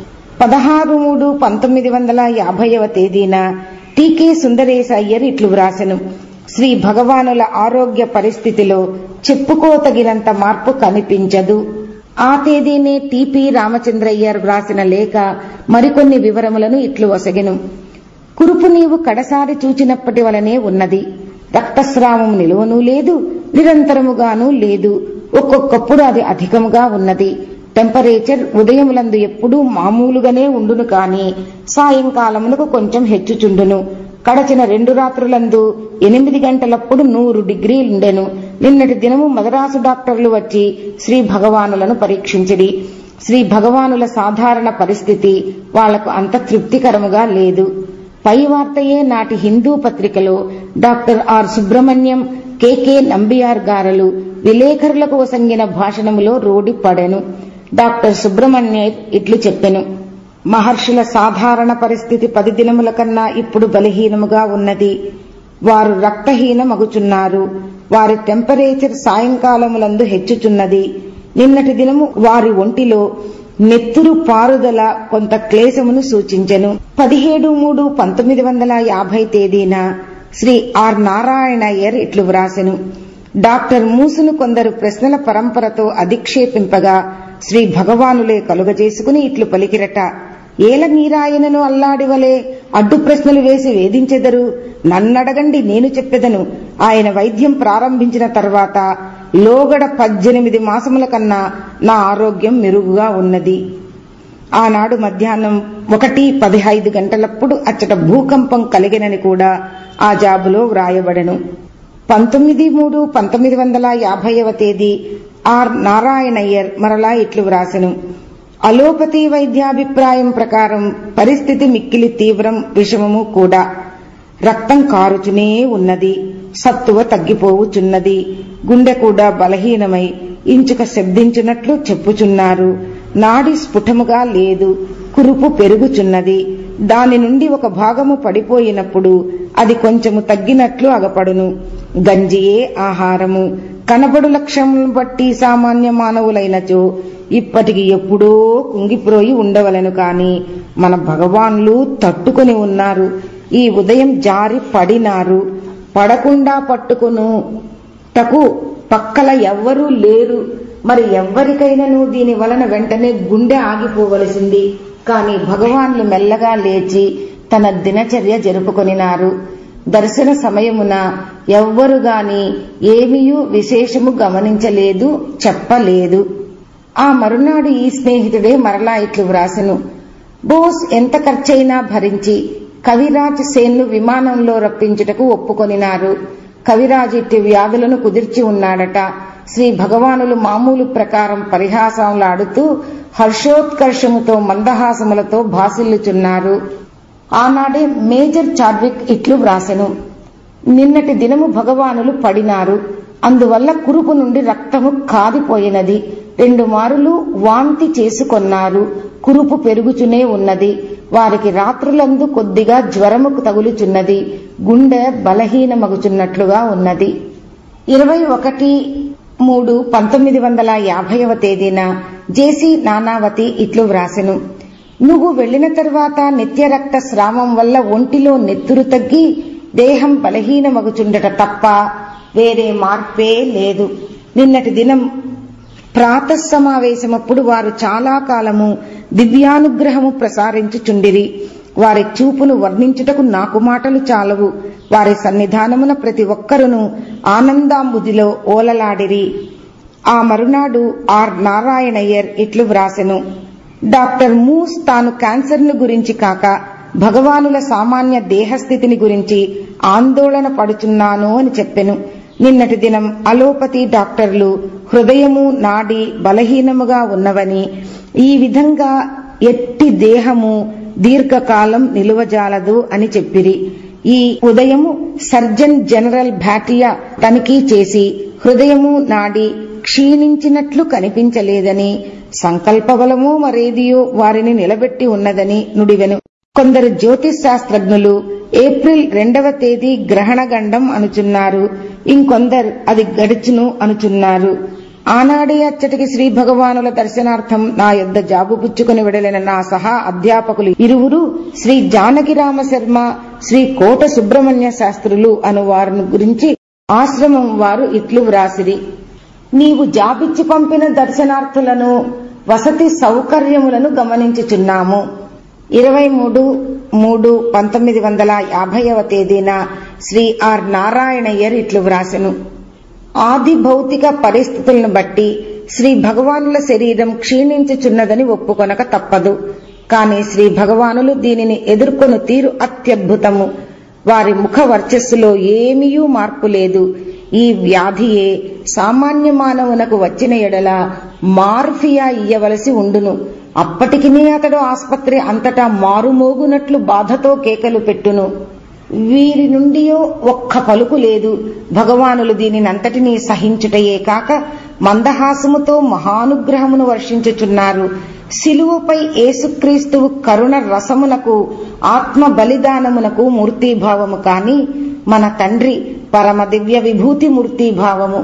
పదహారు మూడు పంతొమ్మిది వందల యాభైవ తేదీన టీకే సుందరేశ అయ్యర్ ఇట్లు వ్రాసెను శ్రీ భగవానుల ఆరోగ్య పరిస్థితిలో చెప్పుకోతగినంత మార్పు కనిపించదు ఆ తేదీనే టిపి రామచంద్రయ్యర్ వ్రాసిన లేఖ మరికొన్ని వివరములను ఇట్లు ఒసగెను కురుపు నీవు కడసారి చూచినప్పటి వలనే ఉన్నది రక్తస్రావం నిలువనూ లేదు నిరంతరముగానూ లేదు ఒక్కొక్కప్పుడు అది అధికముగా ఉన్నది టెంపరేచర్ ఉదయములందు ఎప్పుడూ మామూలుగానే ఉండును కాని సాయంకాలమునకు కొంచెం హెచ్చుచుండును కడచిన రెండు రాత్రులందు ఎనిమిది గంటలప్పుడు నూరు డిగ్రీలుండెను నిన్నటి దినము మదరాసు డాక్టర్లు వచ్చి శ్రీ భగవానులను పరీక్షించిరి శ్రీ భగవానుల సాధారణ పరిస్థితి వాళ్లకు అంత తృప్తికరముగా లేదు పై వార్తయే నాటి హిందూ పత్రికలో doctor R Subrahmanyam K K Nambiar గారలు విలేకరులకు వసంగిన భాషణములో రోడి పడెను డాక్టర్ సుబ్రహ్మణ్య ఇట్లు చెప్పెను మహర్షుల సాధారణ పరిస్థితి పది దినముల కన్నా ఇప్పుడు బలహీనముగా ఉన్నది వారు రక్తహీనమగుచున్నారు వారి టెంపరేచర్ సాయంకాలములందు హెచ్చుచున్నది నిన్నటి దినము వారి ఒంటిలో నెత్తురు పారుదల కొంత క్లేశమును సూచించెను పదిహేడు మూడు పంతొమ్మిది వందల యాభై తేదీన శ్రీ ఆర్ నారాయణయ్యర్ ఇట్లు వ్రాసెను డాక్టర్ మూసును కొందరు ప్రశ్నల పరంపరతో అధిక్షేపింపగా శ్రీ భగవానులే కలుగజేసుకుని ఇట్లు పలికిరట ఏల మీరాయనను అల్లాడివలే అడ్డు ప్రశ్నలు వేసి వేధించెదరు నన్నడగండి నేను చెప్పెదను ఆయన వైద్యం ప్రారంభించిన తర్వాత లోగడ పద్దెనిమిది మాసముల కన్నా నా ఆరోగ్యం మెరుగుగా ఉన్నది ఆనాడు మధ్యాహ్నం ఒకటి పదిహైదు గంటలప్పుడు అచ్చట భూకంపం కలిగినని కూడా ఆ జాబులో వ్రాయబడెను పంతొమ్మిది మూడు పంతొమ్మిది వందల యాభైవ తేదీ ఆర్ నారాయణయ్యర్ మరలా ఇట్లు వ్రాసెను అలోపతి వైద్యాభిప్రాయం ప్రకారం పరిస్థితి మిక్కిలి తీవ్రం విషమము కూడా రక్తం కారుచునే ఉన్నది సత్తువ తగ్గిపోవుచున్నది గుండె కూడా బలహీనమై ఇంచుక శబ్దించున్నట్లు చెప్పుచున్నారు నాడి స్ఫుటముగా లేదు కురుపు పెరుగుచున్నది దాని నుండి ఒక భాగము పడిపోయినప్పుడు అది కొంచెము తగ్గినట్లు అగపడును గంజియే ఆహారము కనబడు లక్ష్యములను బట్టి సామాన్య మానవులైనచో ఇప్పటికి ఎప్పుడో కుంగిపోయి ఉండవలను కాని మన భగవాన్లు తట్టుకొని ఉన్నారు ఈ ఉదయం జారి పడినారు పడకుండా పట్టుకును టకు పక్కల ఎవ్వరూ లేరు మరి ఎవ్వరికైనాను దీని వలన వెంటనే గుండె ఆగిపోవలసింది కాని భగవాన్లు మెల్లగా లేచి తన దినచర్య జరుపుకొనినారు దర్శన సమయమున ఎవ్వరు గాని ఏమీయూ విశేషము గమనించలేదు చెప్పలేదు ఆ మరునాడు ఈ స్నేహితుడే మరలా ఇట్లు వ్రాసెను బోస్ ఎంత ఖర్చైనా భరించి కవిరాజ్ సేన్ను విమానంలో రప్పించుటకు ఒప్పుకొనినారు కవిరాజ్ ఇట్టి వ్యాధులను కుదిర్చి ఉన్నాడట శ్రీ భగవానులు మామూలు ప్రకారం పరిహాసములాడుతూ హర్షోత్కర్షముతో మందహాసములతో భాసిల్లుచున్నారు ఆనాడే మేజర్ చాడ్విక్ ఇట్లు వ్రాసెను నిన్నటి దినము భగవానులు పడినారు అందువల్ల కురుపు నుండి రక్తము కాదిపోయినది రెండు మారులు వాంతి చేసుకొన్నారు కురుపు పెరుగుచునే ఉన్నది వారికి రాత్రులందు కొద్దిగా జ్వరముకు తగులుచున్నది గుండె బలహీనమగుచున్నట్లుగా ఉన్నది ఇరవై ఒకటి మూడు పంతొమ్మిది వందల యాభైవ తేదీన జేసీ నానావతి ఇట్లు వ్రాసెను నువ్వు వెళ్లిన తర్వాత నిత్య రక్త స్రావం వల్ల ఒంటిలో నెత్తురు తగ్గి దేహం బలహీనమగుచుండట తప్ప వేరే మార్పే లేదు నిన్నటి దినం ప్రాతసమావేశమప్పుడు వారు చాలా కాలము దివ్యానుగ్రహము ప్రసారించుచుండిరి వారి చూపును వర్ణించుటకు నాకు మాటలు చాలవు వారి సన్నిధానమున ప్రతి ఒక్కరును ఆనందాంబుదిలో ఓలలాడిరి ఆ మరునాడు ఆర్ నారాయణయ్యర్ ఇట్లు వ్రాసెను డాక్టర్ మూస్ తాను క్యాన్సర్ను గురించి కాక భగవానుల సామాన్య దేహస్థితిని గురించి ఆందోళన పడుచున్నాను అని చెప్పెను నిన్నటి దినం అలోపతి డాక్టర్లు హృదయము నాడి బలహీనముగా ఉన్నవని ఈ విధంగా ఎట్టి దేహము దీర్ఘకాలం నిలువజాలదు అని చెప్పిరి ఈ ఉదయము సర్జన్ జనరల్ భాటియా తనిఖీ చేసి హృదయము నాడి క్షీణించినట్లు కనిపించలేదని సంకల్పబలమో మరేదియో వారిని నిలబెట్టి ఉన్నదని నుడివెను కొందరు జ్యోతిష్ శాస్త్రజ్ఞులు ఏప్రిల్ రెండవ తేదీ గ్రహణగండం అనుచున్నారు ఇంకొందరు అది గడిచును అనుచున్నారు ఆనాడే అచ్చటికి శ్రీ భగవానుల దర్శనార్థం నా యొద్ద జాబు పుచ్చుకుని వెడలిన నా సహా అధ్యాపకులు ఇరువురు శ్రీ జానకిరామ శర్మ శ్రీ కోట సుబ్రహ్మణ్య శాస్త్రులు అను వారిని గురించి ఆశ్రమం వారు ఇట్లు వ్రాసిరి నీవు జాబిచ్చి పంపిన దర్శనార్థులను వసతి సౌకర్యములను గమనించుచున్నాము ఇరవై మూడు మూడు పంతొమ్మిది వందల యాభైవ తేదీన శ్రీ ఆర్ నారాయణయ్యర్ ఇట్లు వ్రాసెను ఆది భౌతిక పరిస్థితులను బట్టి శ్రీ భగవానుల శరీరం క్షీణించుచున్నదని ఒప్పుకొనక తప్పదు కాని శ్రీ భగవానులు దీనిని ఎదుర్కొను తీరు అత్యద్భుతము వారి ముఖ వర్చస్సులో ఏమీయూ మార్పు లేదు ఈ వ్యాధియే సామాన్య మానవునకు వచ్చిన ఎడల మార్ఫియా ఇయ్యవలసి ఉండును అప్పటికినే అతడు ఆస్పత్రి అంతటా మారుమోగునట్లు బాధతో కేకలు పెట్టును వీరి నుండియో ఒక్క పలుకు లేదు భగవానులు దీనినంతటినీ సహించుటయే కాక మందహాసముతో మహానుగ్రహమును వర్షించుచున్నారు శిలువపై ఏసుక్రీస్తువు కరుణ రసమునకు ఆత్మ బలిదానమునకు మూర్తిభావము కాని మన తండ్రి పరమ దివ్య విభూతి మూర్తిభావము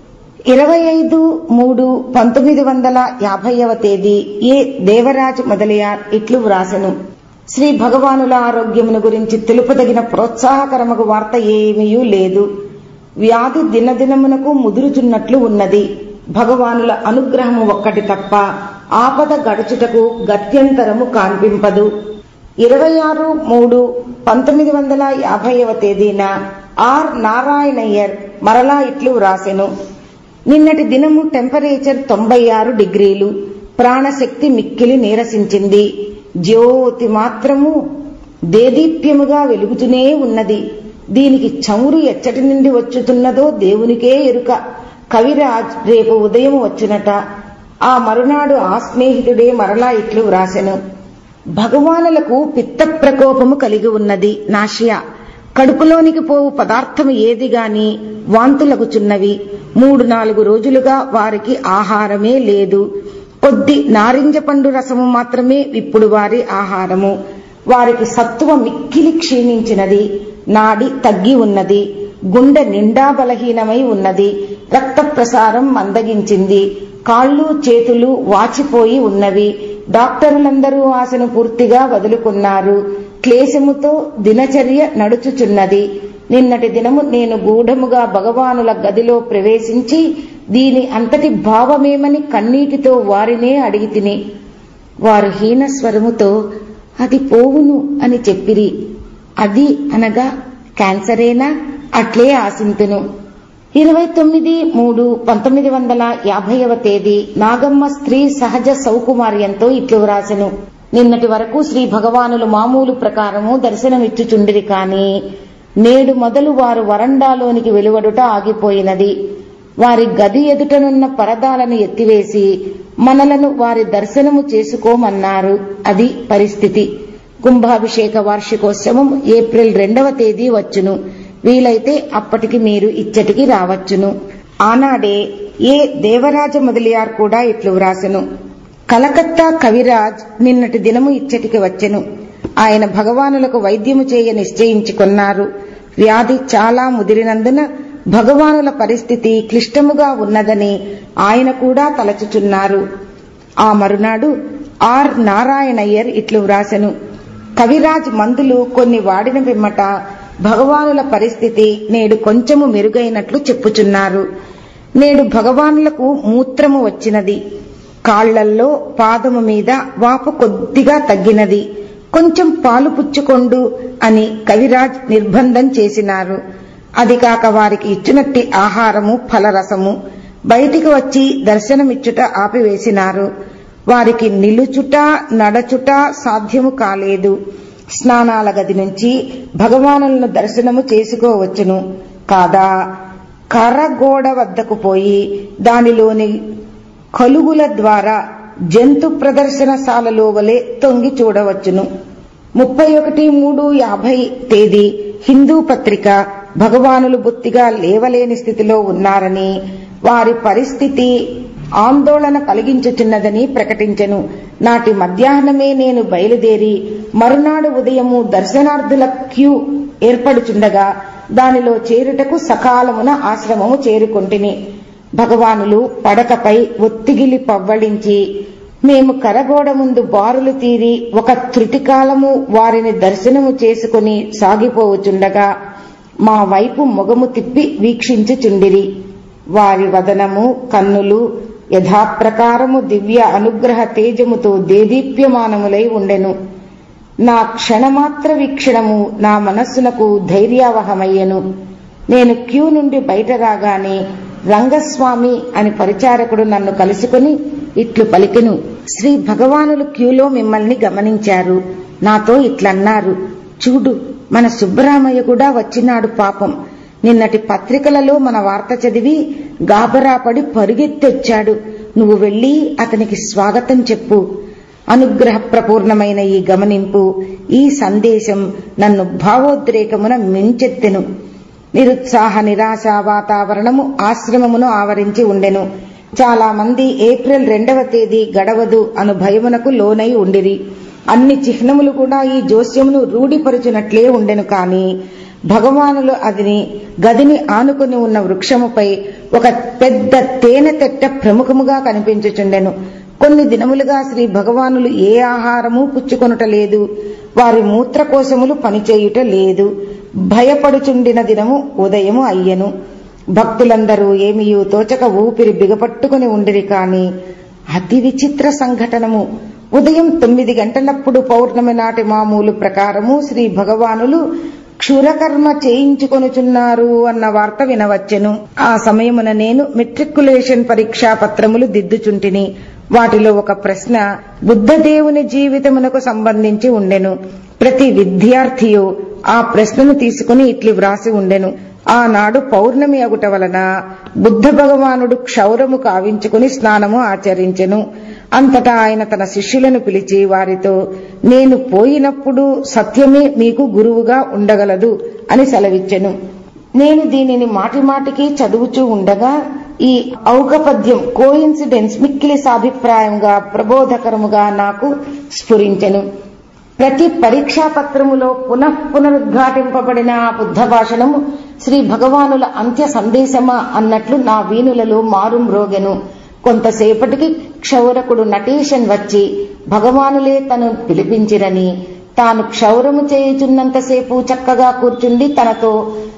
ఇరవై ఐదు మూడు పంతొమ్మిది వందల యాభైవ తేదీ ఏ దేవరాజ్ మొదలయార్ ఇట్లు వ్రాసెను శ్రీ భగవానుల ఆరోగ్యమును గురించి తెలుపదగిన ప్రోత్సాహకరమగు వార్త ఏమీయూ లేదు వ్యాధి దినదినమునకు ముదురుచున్నట్లు ఉన్నది భగవానుల అనుగ్రహము ఒక్కటి తప్ప ఆపద గడుచుటకు గత్యంతరము కాన్పింపదు ఇరవై ఆరు మూడు పంతొమ్మిది వందల యాభైవ తేదీన ఆర్ నారాయణయ్యర్ మరలా ఇట్లు వ్రాసెను నిన్నటి దినము టెంపరేచర్ తొంభై ఆరు డిగ్రీలు ప్రాణశక్తి మిక్కిలి నీరసించింది జ్యోతి మాత్రము దేదీప్యముగా వెలుగుతూనే ఉన్నది దీనికి చమురు ఎచ్చటి నుండి వచ్చుతున్నదో దేవునికే ఎరుక కవిరాజ్ రేపు ఉదయం వచ్చునట ఆ మరునాడు ఆ స్నేహితుడే మరలా ఇట్లు వ్రాసెను భగవానులకు పిత్త ప్రకోపము కలిగి ఉన్నది నాషియా కడుపులోనికి పోవు పదార్థము ఏది గాని వాంతులగుచున్నవి మూడు నాలుగు రోజులుగా వారికి ఆహారమే లేదు కొద్ది నారింజ పండు రసము మాత్రమే ఇప్పుడు వారి ఆహారము వారికి సత్తువ మిక్కిలి క్షీణించినది నాడి తగ్గి ఉన్నది గుండె నిండా బలహీనమై ఉన్నది రక్త ప్రసారం మందగించింది కాళ్ళు చేతులు వాచిపోయి ఉన్నవి డాక్టరులందరూ ఆశను పూర్తిగా వదులుకున్నారు క్లేశముతో దినచర్య నడుచుచున్నది నిన్నటి దినము నేను గూఢముగా భగవానుల గదిలో ప్రవేశించి దీని అంతటి భావమేమని కన్నీటితో వారినే అడిగి తిని వారు హీనస్వరముతో అది పోవును అని చెప్పిరి అది అనగా క్యాన్సరేనా అట్లే ఆశింతును ఇరవై తొమ్మిది మూడు పంతొమ్మిది వందల యాభైవ తేదీ నాగమ్మ స్త్రీ సహజ సౌకుమార్యంతో ఇట్లు వ్రాసెను నిన్నటి వరకు శ్రీ భగవానులు మామూలు ప్రకారము దర్శనమిచ్చుచుండిరి కాని నేడు మొదలు వారు వరండాలోనికి వెలువడుట ఆగిపోయినది వారి గది ఎదుటనున్న పరదాలను ఎత్తివేసి మనలను వారి దర్శనము చేసుకోమన్నారు అది పరిస్థితి కుంభాభిషేక వార్షికోత్సవం ఏప్రిల్ రెండవ తేదీ వచ్చును వీలైతే అప్పటికి మీరు ఇచ్చటికి రావచ్చును ఆనాడే ఏ దేవరాజ మొదలియార్ కూడా ఇట్లు వ్రాసెను కలకత్తా కవిరాజ్ నిన్నటి దినము ఇచ్చటికి వచ్చెను ఆయన భగవానులకు వైద్యము చేయ నిశ్చయించుకున్నారు వ్యాధి చాలా ముదిరినందున భగవానుల పరిస్థితి క్లిష్టముగా ఉన్నదని ఆయన కూడా తలచుచున్నారు ఆ మరునాడు ఆర్ నారాయణయ్యర్ ఇట్లు వ్రాసెను కవిరాజ్ మందులు కొన్ని వాడిన పిమ్మట భగవానుల పరిస్థితి నేడు కొంచెము మెరుగైనట్లు చెప్పుచున్నారు నేడు భగవానులకు మూత్రము వచ్చినది కాళ్లల్లో పాదము మీద వాపు కొద్దిగా తగ్గినది కొంచెం పాలు పుచ్చుకొండు అని కవిరాజ్ నిర్బంధం చేసినారు అది కాక వారికి ఇచ్చినట్టి ఆహారము ఫలరసము బయటికి వచ్చి దర్శనమిచ్చుట ఆపివేసినారు వారికి నిలుచుట నడచుట సాధ్యము కాలేదు స్నానాల గది నుంచి భగవానులను దర్శనము చేసుకోవచ్చును కాదా కర్రగోడ వద్దకు పోయి దానిలోని కలుగుల ద్వారా జంతు ప్రదర్శనశాలలో వలె తొంగి చూడవచ్చును ముప్పై ఒకటి మూడు యాభై తేదీ హిందూ పత్రిక భగవానులు బొత్తిగా లేవలేని స్థితిలో ఉన్నారని వారి పరిస్థితి ఆందోళన కలిగించుచున్నదని ప్రకటించెను నాటి మధ్యాహ్నమే నేను బయలుదేరి మరునాడు ఉదయము దర్శనార్థుల క్యూ ఏర్పడుచుండగా దానిలో చేరుటకు సకాలమున ఆశ్రమము చేరుకొంటిని భగవానులు పడకపై ఒత్తిగిలి పవ్వళించి మేము కరగోడ ముందు బారులు తీరి ఒక త్రుటికాలము వారిని దర్శనము చేసుకుని సాగిపోవచుండగా మా వైపు మొగము తిప్పి వీక్షించుచుండిరి వారి వదనము కన్నులు యథాప్రకారము దివ్య అనుగ్రహ తేజముతో దేదీప్యమానములై ఉండెను నా క్షణమాత్ర వీక్షణము నా మనస్సునకు ధైర్యావహమయ్యను నేను క్యూ నుండి బయట రాగానే రంగస్వామి అని పరిచారకుడు నన్ను కలుసుకుని ఇట్లు పలికెను శ్రీ భగవానులు క్యూలో మిమ్మల్ని గమనించారు నాతో ఇట్లన్నారు చూడు మన సుబ్బరామయ్య కూడా వచ్చినాడు పాపం నిన్నటి పత్రికలలో మన వార్త చదివి గాబరాపడి పరుగెత్తొచ్చాడు నువ్వు వెళ్లి అతనికి స్వాగతం చెప్పు అనుగ్రహ ప్రపూర్ణమైన ఈ గమనింపు ఈ సందేశం నన్ను భావోద్రేకమున మించెత్తెను నిరుత్సాహ నిరాశ వాతావరణము ఆశ్రమమును ఆవరించి ఉండెను చాలా మంది ఏప్రిల్ రెండవ తేదీ గడవదు అను భయమునకు లోనై ఉండిరి అన్ని చిహ్నములు కూడా ఈ జోస్యమును రూఢిపరుచునట్లే ఉండెను కాని భగవానులు అదిని గదిని ఆనుకుని ఉన్న వృక్షముపై ఒక పెద్ద తేనె తెట్ట ప్రముఖముగా కనిపించుచుండెను కొన్ని దినములుగా శ్రీ భగవానులు ఏ ఆహారము పుచ్చుకొనుట లేదు వారి మూత్రకోశములు పనిచేయుట లేదు భయపడుచుండిన దినము ఉదయము అయ్యెను భక్తులందరూ ఏమియూ తోచక ఊపిరి బిగపట్టుకుని ఉండిరి కాని అతి విచిత్ర సంఘటనము ఉదయం తొమ్మిది గంటలప్పుడు పౌర్ణమి నాటి మామూలు ప్రకారము శ్రీ భగవానులు క్షురకర్మ చేయించుకొనుచున్నారు అన్న వార్త వినవచ్చెను ఆ సమయమున నేను మెట్రికులేషన్ పరీక్షా పత్రములు దిద్దుచుంటిని వాటిలో ఒక ప్రశ్న బుద్ధదేవుని జీవితమునకు సంబంధించి ఉండెను ప్రతి విద్యార్థియు ఆ ప్రశ్నను తీసుకుని ఇట్లు వ్రాసి ఉండెను ఆనాడు పౌర్ణమి అగుట వలన బుద్ధ భగవానుడు క్షౌరము కావించుకుని స్నానము ఆచరించెను అంతటా ఆయన తన శిష్యులను పిలిచి వారితో నేను పోయినప్పుడు సత్యమే మీకు గురువుగా ఉండగలదు అని సెలవిచ్చెను నేను దీనిని మాటి మాటికి చదువుచూ ఉండగా ఈ ఔకపద్యం కోయిన్సిడెన్స్ మిక్కిలి సాభిప్రాయంగా ప్రబోధకరముగా నాకు స్ఫురించెను ప్రతి పరీక్షా పత్రములో పునః పునరుద్ఘాటింపబడిన ఆ బుద్ధ భాషణము శ్రీ భగవానుల అంత్య సందేశమా అన్నట్లు నా వీణులలో మారుమ్రోగెను కొంతసేపటికి క్షౌరకుడు నటేషన్ వచ్చి భగవానులే తను పిలిపించిరని తాను క్షౌరము చేయుచున్నంతసేపు చక్కగా కూర్చుండి తనతో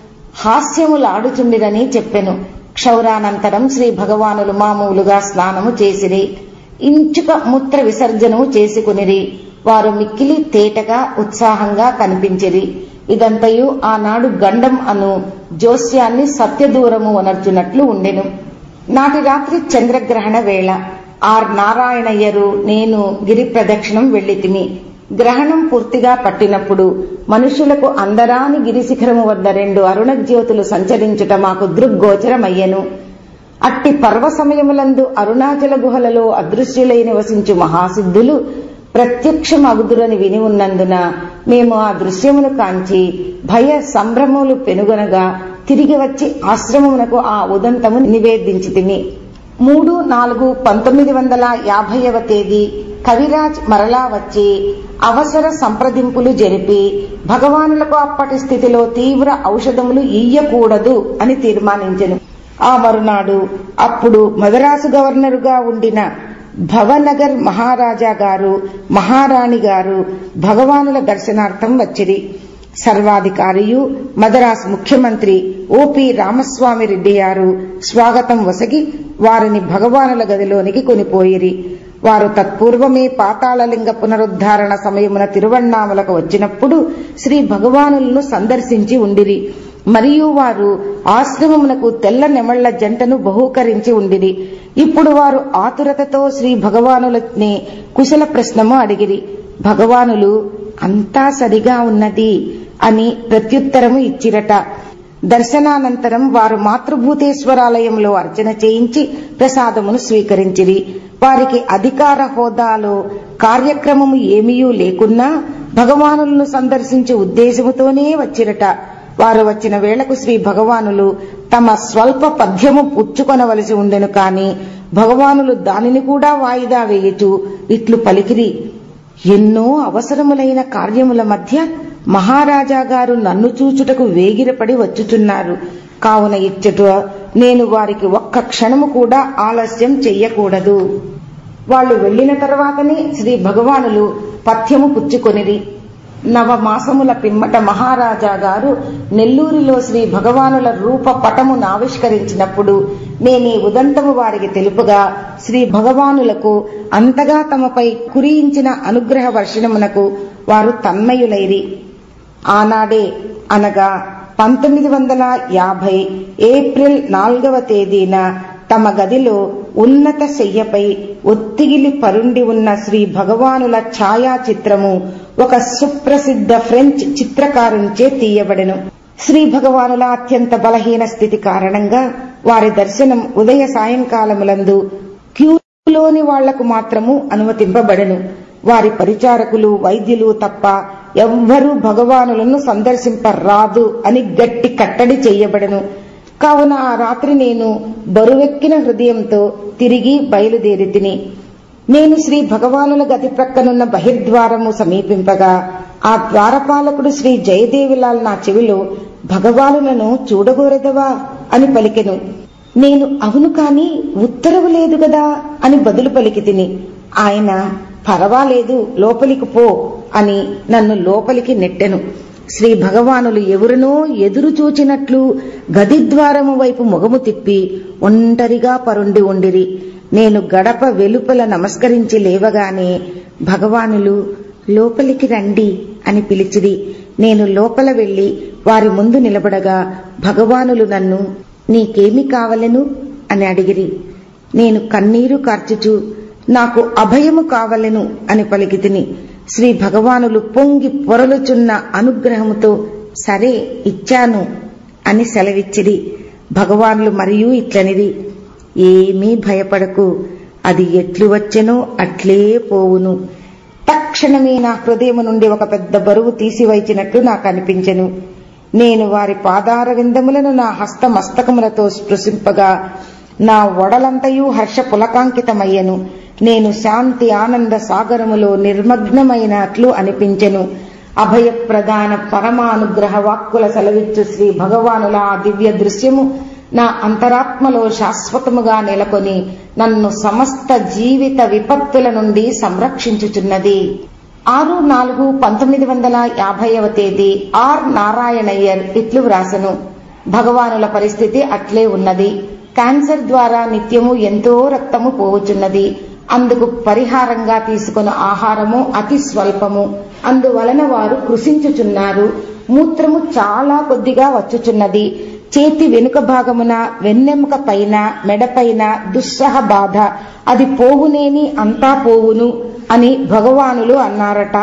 హాస్యములాడుచుండిరని చెప్పెను క్షౌరానంతరం శ్రీ భగవానులు మామూలుగా స్నానము చేసిరి ఇంచుక మూత్ర విసర్జనము చేసుకునిరి వారు మిక్కిలి తేటగా ఉత్సాహంగా కనిపించిరి ఇదంతయు ఆనాడు గండం అను జోస్యాన్ని సత్యదూరము వనర్చున్నట్లు ఉండెను నాటి రాత్రి చంద్రగ్రహణ వేళ ఆర్ నారాయణయ్యరు నేను గిరి ప్రదక్షిణం వెళ్లి తిని గ్రహణం పూర్తిగా పట్టినప్పుడు మనుషులకు అందరాని గిరిశిఖరము వద్ద రెండు అరుణ జ్యోతులు సంచరించుట మాకు దృగ్గోచరమయ్యను అట్టి పర్వ సమయములందు అరుణాచల గుహలలో అదృశ్యులై నివసించు మహాసిద్ధులు ప్రత్యక్షమగుదురని విని ఉన్నందున మేము ఆ దృశ్యమును కాంచి భయ సంభ్రమములు పెనుగొనగా తిరిగి వచ్చి ఆశ్రమమునకు ఆ ఉదంతము నివేదించి తిని మూడు నాలుగు పంతొమ్మిది వందల యాభైవ తేదీ కవిరాజ్ మరలా వచ్చి అవసర సంప్రదింపులు జరిపి భగవానులకు అప్పటి స్థితిలో తీవ్ర ఔషధములు ఇయ్యకూడదు అని తీర్మానించెను ఆ మరునాడు అప్పుడు మదరాసు గవర్నరుగా ఉండిన భవనగర్ మహారాజా గారు మహారాణి గారు భగవానుల దర్శనార్థం వచ్చిరి సర్వాధికారియు మదరాస్ ముఖ్యమంత్రి ఓపి రామస్వామి రెడ్డి గారు స్వాగతం వసగి వారిని భగవానుల గదిలోనికి కొనిపోయిరి వారు తత్పూర్వమే పాతాళలింగ పునరుద్ధారణ సమయమున తిరువణ్ణాములకు వచ్చినప్పుడు శ్రీ భగవానులను సందర్శించి ఉండిరి మరియు వారు ఆశ్రమమునకు తెల్ల నెమళ్ల జంటను బహూకరించి ఉండిరి ఇప్పుడు వారు ఆతురతతో శ్రీ భగవానులని కుశల ప్రశ్నము అడిగిరి భగవానులు అంతా సరిగా ఉన్నది అని ప్రత్యుత్తరము ఇచ్చిరట దర్శనానంతరం వారు మాతృభూతేశ్వరాలయంలో అర్చన చేయించి ప్రసాదమును స్వీకరించిరి వారికి అధికార హోదాలో కార్యక్రమము ఏమీయూ లేకున్నా భగవానులను సందర్శించే ఉద్దేశముతోనే వచ్చిరట వారు వచ్చిన వేళకు శ్రీ భగవానులు తమ స్వల్ప పద్యము పుచ్చుకొనవలసి ఉండెను కాని భగవానులు దానిని కూడా వాయిదా వేయుచు ఇట్లు పలికిరి ఎన్నో అవసరములైన కార్యముల మధ్య మహారాజా గారు నన్ను చూచుటకు వేగిరపడి వచ్చుచున్నారు కావున ఇచ్చట నేను వారికి ఒక్క క్షణము కూడా ఆలస్యం చెయ్యకూడదు వాళ్ళు వెళ్లిన తర్వాతనే శ్రీ భగవానులు పథ్యము పుచ్చుకొనిరి నవమాసముల పిమ్మట మహారాజా గారు నెల్లూరిలో శ్రీ భగవానుల రూప పటమును ఆవిష్కరించినప్పుడు నేనీ ఉదంతము వారికి తెలుపుగా శ్రీ భగవానులకు అంతగా తమపై కురియించిన అనుగ్రహ వర్షణమునకు వారు తన్మయులైరి ఆనాడే అనగా పంతొమ్మిది వందల యాభై ఏప్రిల్ నాలుగవ తేదీన తమ గదిలో ఉన్నత శయ్యపై ఒత్తిగిలి పరుండి ఉన్న శ్రీ భగవానుల ఛాయాచిత్రము ఒక సుప్రసిద్ధ ఫ్రెంచ్ చిత్రకారునిచే తీయబడెను శ్రీ భగవానుల అత్యంత బలహీన స్థితి కారణంగా వారి దర్శనం ఉదయ సాయంకాలములందు క్యూలోని వాళ్లకు మాత్రము అనుమతింపబడెను వారి పరిచారకులు వైద్యులు తప్ప ఎవ్వరూ భగవానులను సందర్శింపరాదు అని గట్టి కట్టడి చెయ్యబడెను కావున ఆ రాత్రి నేను బరువెక్కిన హృదయంతో తిరిగి బయలుదేరి తిని నేను శ్రీ భగవానుల గది ప్రక్కనున్న బహిర్ద్వారము సమీపింపగా ఆ ద్వారపాలకుడు శ్రీ జయదేవిలాల్ నా చెవిలో భగవానులను చూడగోరెదవా అని పలికెను నేను అవును కాని ఉత్తరవు లేదు గదా అని బదులు పలికి తిని ఆయన పర్వాలేదు లోపలికి పో అని నన్ను లోపలికి నెట్టెను శ్రీ భగవానులు ఎవరినో ఎదురు చూచినట్లు గది ద్వారము వైపు మొగము తిప్పి ఒంటరిగా పరుండి ఉండిరి నేను గడప వెలుపల నమస్కరించి లేవగానే భగవానులు లోపలికి రండి అని పిలిచిరి నేను లోపల వెళ్లి వారి ముందు నిలబడగా భగవానులు నన్ను నీకేమి కావలెను అని అడిగిరి నేను కన్నీరు కార్చుచు నాకు అభయము కావలెను అని పలికితిని శ్రీ భగవానులు పొంగి పొరలుచున్న అనుగ్రహముతో సరే ఇచ్చాను అని సెలవిచ్చిరి భగవానులు మరియు ఇట్లనిది ఏమీ భయపడకు అది ఎట్లు వచ్చెనో అట్లే పోవును తక్షణమే నా హృదయం నుండి ఒక పెద్ద బరువు తీసివైచినట్లు నాకు అనిపించెను నేను వారి పాదార విందములను నా హస్త మస్తకములతో స్పృశింపగా నా ఒడలంతయు హర్ష పులకాంకితమయ్యను నేను శాంతి ఆనంద సాగరములో నిర్మగ్నమైనట్లు అనిపించెను అభయ ప్రధాన పరమానుగ్రహ వాక్కుల సెలవిచ్చు శ్రీ భగవానుల ఆ దివ్య దృశ్యము నా అంతరాత్మలో శాశ్వతముగా నెలకొని నన్ను సమస్త జీవిత విపత్తుల నుండి సంరక్షించుచున్నది ఆరు నాలుగు పంతొమ్మిది వందల యాభైవ తేదీ ఆర్ నారాయణయ్యర్ ఇట్లు వ్రాసను భగవానుల పరిస్థితి అట్లే ఉన్నది క్యాన్సర్ ద్వారా నిత్యము ఎంతో రక్తము పోవుచున్నది అందుకు పరిహారంగా తీసుకున్న ఆహారము అతి స్వల్పము అందువలన వారు కృషించుచున్నారు మూత్రము చాలా కొద్దిగా వచ్చుచున్నది చేతి వెనుక భాగమున వెన్నెముక పైన మెడపైన దుస్సహ బాధ అది పోవునేని అంతా పోవును అని భగవానులు అన్నారట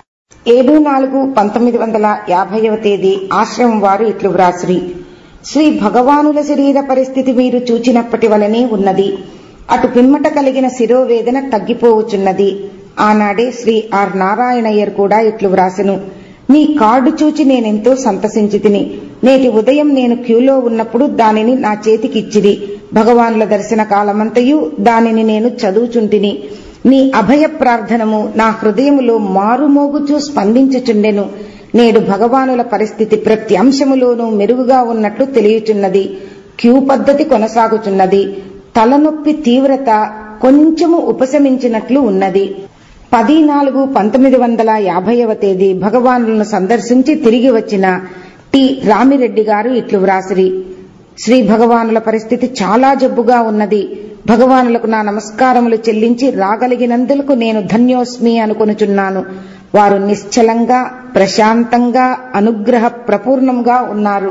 ఏడు నాలుగు పంతొమ్మిది వందల యాభైవ తేదీ ఆశ్రమం వారు ఇట్లు వ్రాసిరి శ్రీ భగవానుల శరీర పరిస్థితి మీరు చూచినప్పటి వలనే ఉన్నది అటు పిమ్మట కలిగిన శిరోవేదన తగ్గిపోవచున్నది ఆనాడే శ్రీ ఆర్ నారాయణయ్యర్ కూడా ఇట్లు వ్రాసెను నీ కార్డు చూచి నేనెంతో సంతసించి తిని నేటి ఉదయం నేను క్యూలో ఉన్నప్పుడు దానిని నా చేతికిచ్చిరి భగవానుల దర్శన కాలమంతయు దానిని నేను చదువుచుంటిని నీ అభయ ప్రార్థనము నా హృదయములో మారుమోగుచూ స్పందించుచుండెను నేడు భగవానుల పరిస్థితి ప్రతి అంశములోనూ మెరుగుగా ఉన్నట్లు తెలియచున్నది క్యూ పద్ధతి కొనసాగుచున్నది తలనొప్పి తీవ్రత కొంచెము ఉపశమించినట్లు ఉన్నది పది నాలుగు పంతొమ్మిది వందల యాభైవ తేదీ భగవానులను సందర్శించి తిరిగి వచ్చిన టి రామిరెడ్డి గారు ఇట్లు వ్రాసిరి శ్రీ భగవానుల పరిస్థితి చాలా జబ్బుగా ఉన్నది భగవానులకు నా నమస్కారములు చెల్లించి రాగలిగినందులకు నేను ధన్యోస్మి అనుకొనుచున్నాను వారు నిశ్చలంగా ప్రశాంతంగా అనుగ్రహ ప్రపూర్ణంగా ఉన్నారు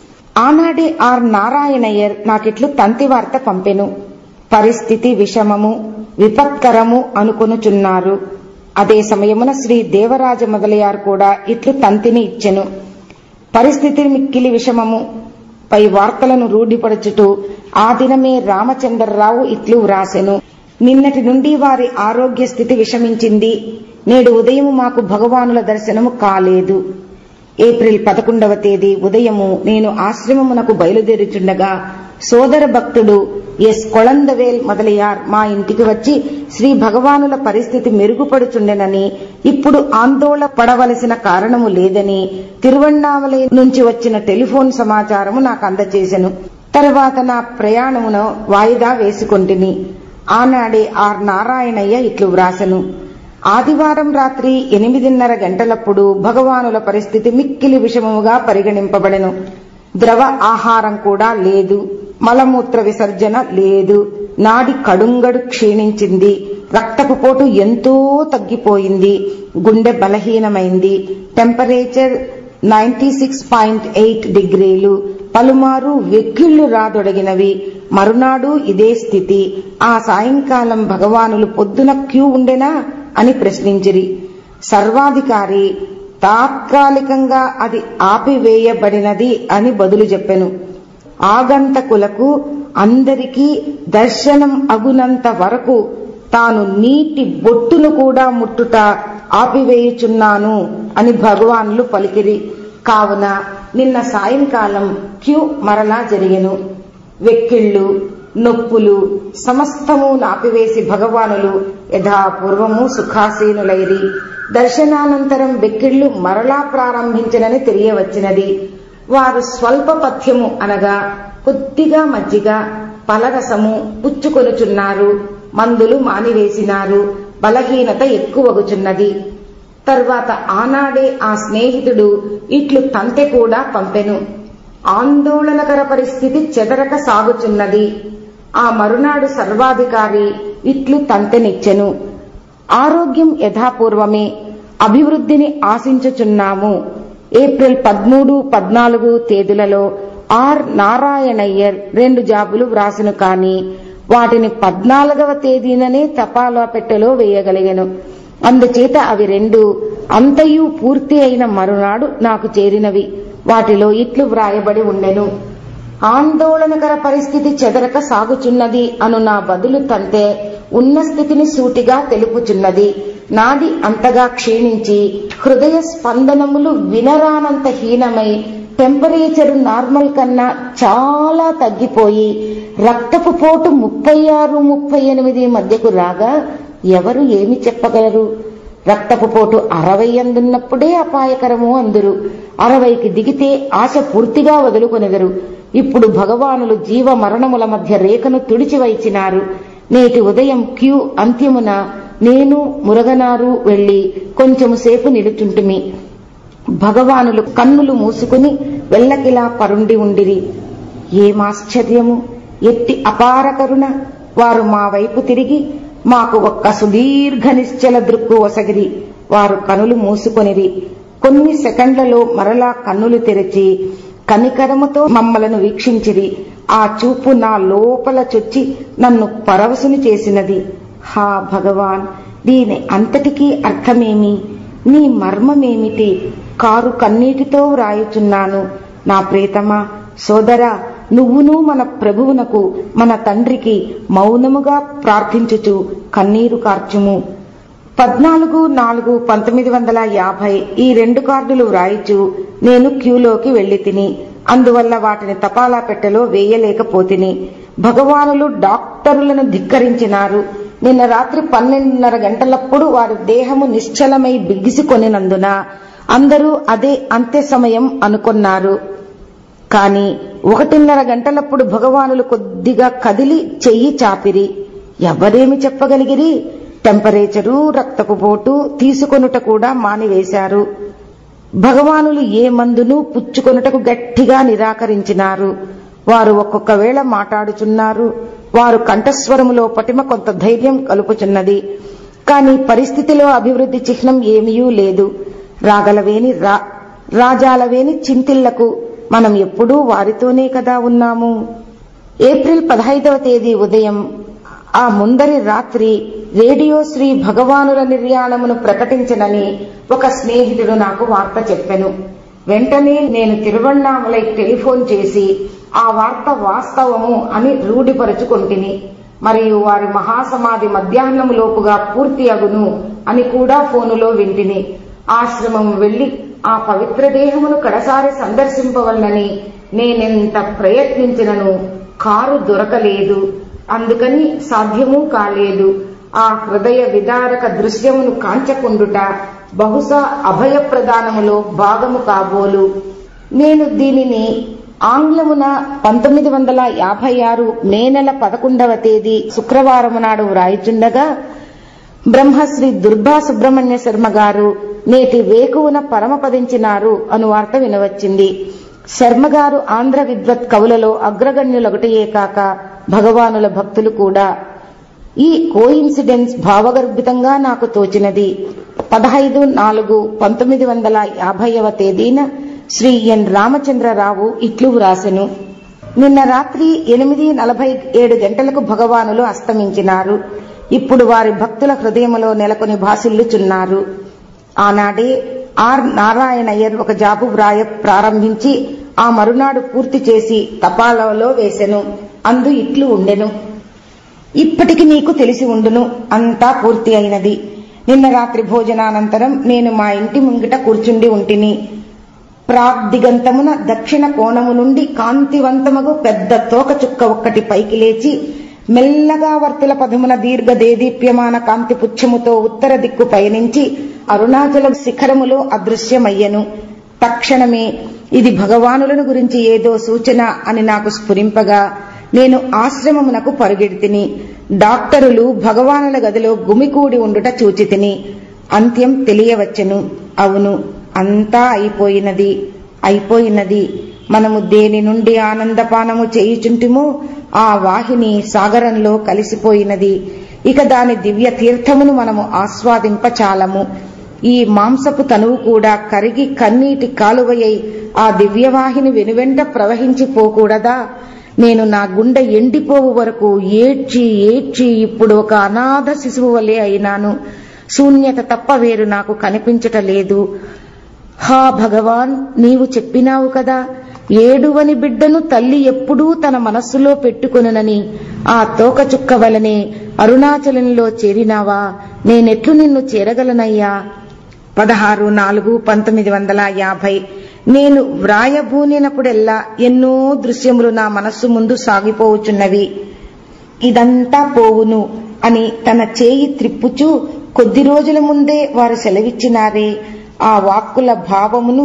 ఆనాడే ఆర్ నారాయణయ్యర్ నాకిట్లు తంతి వార్త పంపెను పరిస్థితి విషమము విపత్కరము అనుకొనుచున్నారు అదే సమయమున శ్రీ దేవరాజ మొదలయారు కూడా ఇట్లు తంతిని ఇచ్చెను పరిస్థితి మిక్కిలి విషమము పై వార్తలను రూఢిపరచుటూ ఆ దినమే రామచంద్రరావు ఇట్లు వ్రాసెను నిన్నటి నుండి వారి ఆరోగ్య స్థితి విషమించింది నేడు ఉదయం మాకు భగవానుల దర్శనము కాలేదు ఏప్రిల్ పదకొండవ తేదీ ఉదయము నేను ఆశ్రమమునకు బయలుదేరుచుండగా సోదర భక్తుడు ఎస్ కొళందవేల్ మొదలయార్ మా ఇంటికి వచ్చి శ్రీ భగవానుల పరిస్థితి మెరుగుపడుచుండెనని ఇప్పుడు ఆందోళన పడవలసిన కారణము లేదని తిరువണ്ണామలై నుంచి వచ్చిన టెలిఫోన్ సమాచారము నాకు అందజేశను తర్వాత నా ప్రయాణమును వాయిదా వేసుకొంటిని ఆనాడే ఆర్ నారాయణయ్య ఇట్లు వ్రాసెను ఆదివారం రాత్రి ఎనిమిదిన్నర గంటలప్పుడు భగవానుల పరిస్థితి మిక్కిలి విషమముగా పరిగణింపబడెను ద్రవ ఆహారం కూడా లేదు మలమూత్ర విసర్జన లేదు నాడి కడుంగడు క్షీణించింది రక్తపు పోటు ఎంతో తగ్గిపోయింది గుండె బలహీనమైంది temperature ninety six point eight డిగ్రీలు పలుమారు వెక్కిళ్లు రాదొడగినవి మరునాడు ఇదే స్థితి ఆ సాయంకాలం భగవానులు పొద్దున క్యూ ఉండెనా అని ప్రశ్నించిరి సర్వాధికారి తాత్కాలికంగా అది ఆపివేయబడినది అని బదులు చెప్పెను ఆగంతకులకు అందరికీ దర్శనం అగునంత వరకు తాను నీటి బొట్టును కూడా ముట్టుట ఆపివేయుచున్నాను అని భగవాన్లు పలికిరి కావున నిన్న సాయంకాలం క్యూ మరలా జరిగెను వెక్కిళ్ళు నొప్పులు సమస్తము నాపివేసి భగవానులు యథాపూర్వము సుఖాసీనులైరి దర్శనానంతరం వెక్కిళ్లు మరలా ప్రారంభించనని తెలియవచ్చినది వారు స్వల్ప పథ్యము అనగా కొద్దిగా మజ్జిగ పలరసము పుచ్చుకొనుచున్నారు మందులు మానివేసినారు బలహీనత ఎక్కువగుచున్నది తర్వాత ఆనాడే ఆ స్నేహితుడు ఇట్లు తంతె కూడా పంపెను ఆందోళనకర పరిస్థితి చెదరక సాగుచున్నది ఆ మరునాడు సర్వాధికారి ఇట్లు తంతెనిచ్చెను ఆరోగ్యం యథాపూర్వమే అభివృద్ధిని ఆశించుచున్నాము ఏప్రిల్ పదమూడు పద్నాలుగు తేదీలలో ఆర్ నారాయణయ్యర్ రెండు జాబులు వ్రాసెను కాని వాటిని పద్నాలుగవ తేదీననే తపాలా పెట్టెలో వేయగలిగెను అందుచేత అవి రెండు అంతయు పూర్తి అయిన మరునాడు నాకు చేరినవి వాటిలో ఇట్లు వ్రాయబడి ఉండెను ఆందోళనకర పరిస్థితి చెదరక సాగుచున్నది అను నా బదులు తంతే ఉన్న స్థితిని సూటిగా తెలుపుచున్నది నాది అంతగా క్షీణించి హృదయ స్పందనములు వినరానంత హీనమై టెంపరేచర్ నార్మల్ కన్నా చాలా తగ్గిపోయి రక్తపు పోటు ముప్పై ఆరు ముప్పై ఎనిమిది మధ్యకు రాగా ఎవరు ఏమి చెప్పగలరు రక్తపు పోటు అరవై అందున్నప్పుడే అపాయకరము అందురు అరవైకి దిగితే ఆశ పూర్తిగా వదులుకొనెదరు ఇప్పుడు భగవానులు జీవ మరణముల మధ్య రేఖను తుడిచివైచినారు నేటి ఉదయం క్యూ అంత్యమున నేను మురగనారు వెళ్లి కొంచెము సేపు నిలుచుంటుమి భగవానులు కన్నులు మూసుకుని వెల్లకిలా పరుండి ఉండిరి ఏమాశ్చర్యము ఎట్టి అపార కరుణ వారు మా వైపు తిరిగి మాకు ఒక్క సుదీర్ఘ నిశ్చల దృక్కు ఒసగిరి వారు కనులు మూసుకొనిరి కొన్ని సెకండ్లలో మరలా కన్నులు తెరిచి కనికరముతో మమ్మలను వీక్షించిరి ఆ చూపు నా లోపల చొచ్చి నన్ను పరవశుని చేసినది హా భగవాన్ దీని అంతటికీ అర్థమేమి నీ మర్మమేమిటి కారు కన్నీటితో వ్రాయుచున్నాను నా ప్రీతమా సోదరా నువ్వును మన ప్రభువునకు మన తండ్రికి మౌనముగా ప్రార్థించుచు కన్నీరు కార్చుము పద్నాలుగు నాలుగు పంతొమ్మిది వందల యాభై ఈ రెండు కార్డులు వ్రాయిచు నేను క్యూలోకి వెళ్లి తిని అందువల్ల వాటిని తపాలా పెట్టెలో వేయలేకపోతిని భగవానులు డాక్టరులను ధిక్కరించినారు నిన్న రాత్రి పన్నెండున్నర గంటలప్పుడు వారి దేహము నిశ్చలమై బిగిసికొనినందున అందరూ అదే అంత్య సమయం అనుకున్నారు కాని ఒకటిన్నర గంటలప్పుడు భగవానులు కొద్దిగా కదిలి చెయ్యి చాపిరి ఎవరేమి చెప్పగలిగిరి టెంపరేచరు రక్తపు పోటు తీసుకొనుట కూడా మానివేశారు భగవానులు ఏ మందును పుచ్చుకొనుటకు గట్టిగా నిరాకరించినారు వారు ఒక్కొక్క వేళ మాట్లాడుచున్నారు వారు కంఠస్వరములో పటిమ కొంత ధైర్యం కలుపుచున్నది కాని పరిస్థితిలో అభివృద్ధి చిహ్నం ఏమీయూ లేదు రాగలవేని రా రాజాలవేని చింతిళ్లకు మనం ఎప్పుడూ వారితోనే కదా ఉన్నాము ఏప్రిల్ పదహైదవ తేదీ ఉదయం ఆ ముందరి రాత్రి రేడియో శ్రీ భగవానుల నిర్యాణమును ప్రకటించనని ఒక స్నేహితుడు నాకు వార్త చెప్పెను వెంటనే నేను తిరువణ్ణామలై టెలిఫోన్ చేసి ఆ వార్త వాస్తవము అని రూఢిపరుచుకొంటిని మరియు వారి మహాసమాధి మధ్యాహ్నం లోపుగా పూర్తి అగును అని కూడా ఫోనులో వింటిని ఆశ్రమం వెళ్లి ఆ పవిత్ర దేహమును కడసారి సందర్శింపవలనని నేనెంత ప్రయత్నించినను కారు దొరకలేదు అందుకని సాధ్యమూ కాలేదు ఆ హృదయ విదారక దృశ్యమును కాంచకుండుట బహుశా అభయప్రదానములో భాగము కాబోలు నేను దీనిని ఆంగ్లమున పంతొమ్మిది వందల యాభై ఆరు మే నెల పదకొండవ తేదీ శుక్రవారం నాడు వ్రాయిచుండగా బ్రహ్మశ్రీ దుర్గా సుబ్రహ్మణ్య శర్మ గారు నేటి వేకువున పరమపదించినారు అను వార్త వినవచ్చింది శర్మ గారు ఆంధ్ర విద్వత్ కవులలో అగ్రగణ్యులొకటియే కాక భగవానుల భక్తులు కూడా ఈ కోయిన్సిడెన్స్ భావగర్భితంగా నాకు తోచినది పదహైదు నాలుగు పంతొమ్మిది వందల యాభైవ తేదీన శ్రీ ఎన్ రామచంద్రరావు ఇట్లు వ్రాసెను నిన్న రాత్రి ఎనిమిది నలభై ఏడు గంటలకు భగవానులు అస్తమించినారు ఇప్పుడు వారి భక్తుల హృదయములో నెలకొని భాసిల్లుచున్నారు ఆనాడే ఆర్ నారాయణయ్యర్ ఒక జాబు వ్రాయ ప్రారంభించి ఆ మరునాడు పూర్తి చేసి తపాలలో వేసెను అందు ఇట్లు ఉండెను ఇప్పటికి నీకు తెలిసి ఉండును అంతా పూర్తి అయినది నిన్న రాత్రి భోజనానంతరం నేను మా ఇంటి ముంగిట కూర్చుండి ఉంటిని ప్రాగ్దిగంతమున దక్షిణ కోణము నుండి కాంతివంతమగు పెద్ద తోక చుక్క ఒక్కటి పైకి లేచి మెల్లగా వర్తుల పదమున దీర్ఘ దేదీప్యమాన కాంతి పుచ్చముతో ఉత్తర దిక్కు పయనించి అరుణాచల శిఖరములో అదృశ్యమయ్యను తక్షణమే ఇది భగవానులను గురించి ఏదో సూచన అని నాకు స్ఫురింపగా నేను ఆశ్రమమునకు పరుగెడితిని డాక్టరులు భగవానుల గదిలో గుమికూడి ఉండుట చూచితిని అంత్యం తెలియవచ్చెను అవును అంతా అయిపోయినది అయిపోయినది మనము దేని నుండి ఆనందపానము చేయుచుంటిమో ఆ వాహిని సాగరంలో కలిసిపోయినది ఇక దాని దివ్య తీర్థమును మనము ఆస్వాదింపచాలము ఈ మాంసపు తనువు కూడా కరిగి కన్నీటి కాలువయ్యి ఆ దివ్యవాహిని వెనువెంట ప్రవహించిపోకూడదా నేను నా గుండె ఎండిపోవు వరకు ఏడ్చి ఏడ్చి ఇప్పుడు ఒక అనాథ శిశువు వలె అయినాను శూన్యత తప్ప వేరు నాకు కనిపించటలేదు హా భగవాన్ నీవు చెప్పినావు కదా ఏడువని బిడ్డను తల్లి ఎప్పుడూ తన మనస్సులో పెట్టుకొనునని ఆ తోకచుక్క వలనే అరుణాచలంలో చేరినావా నేనెట్లు నిన్ను చేరగలనయ్యా పదహారు నాలుగు పంతొమ్మిది వందల యాభై నేను వ్రాయబూనినప్పుడెల్లా ఎన్నో దృశ్యములు నా మనస్సు ముందు సాగిపోవుచున్నవి ఇదంతా పోవును అని తన చేయి త్రిప్పుచూ కొద్ది రోజుల ముందే వారు సెలవిచ్చినారే ఆ వాక్కుల భావమును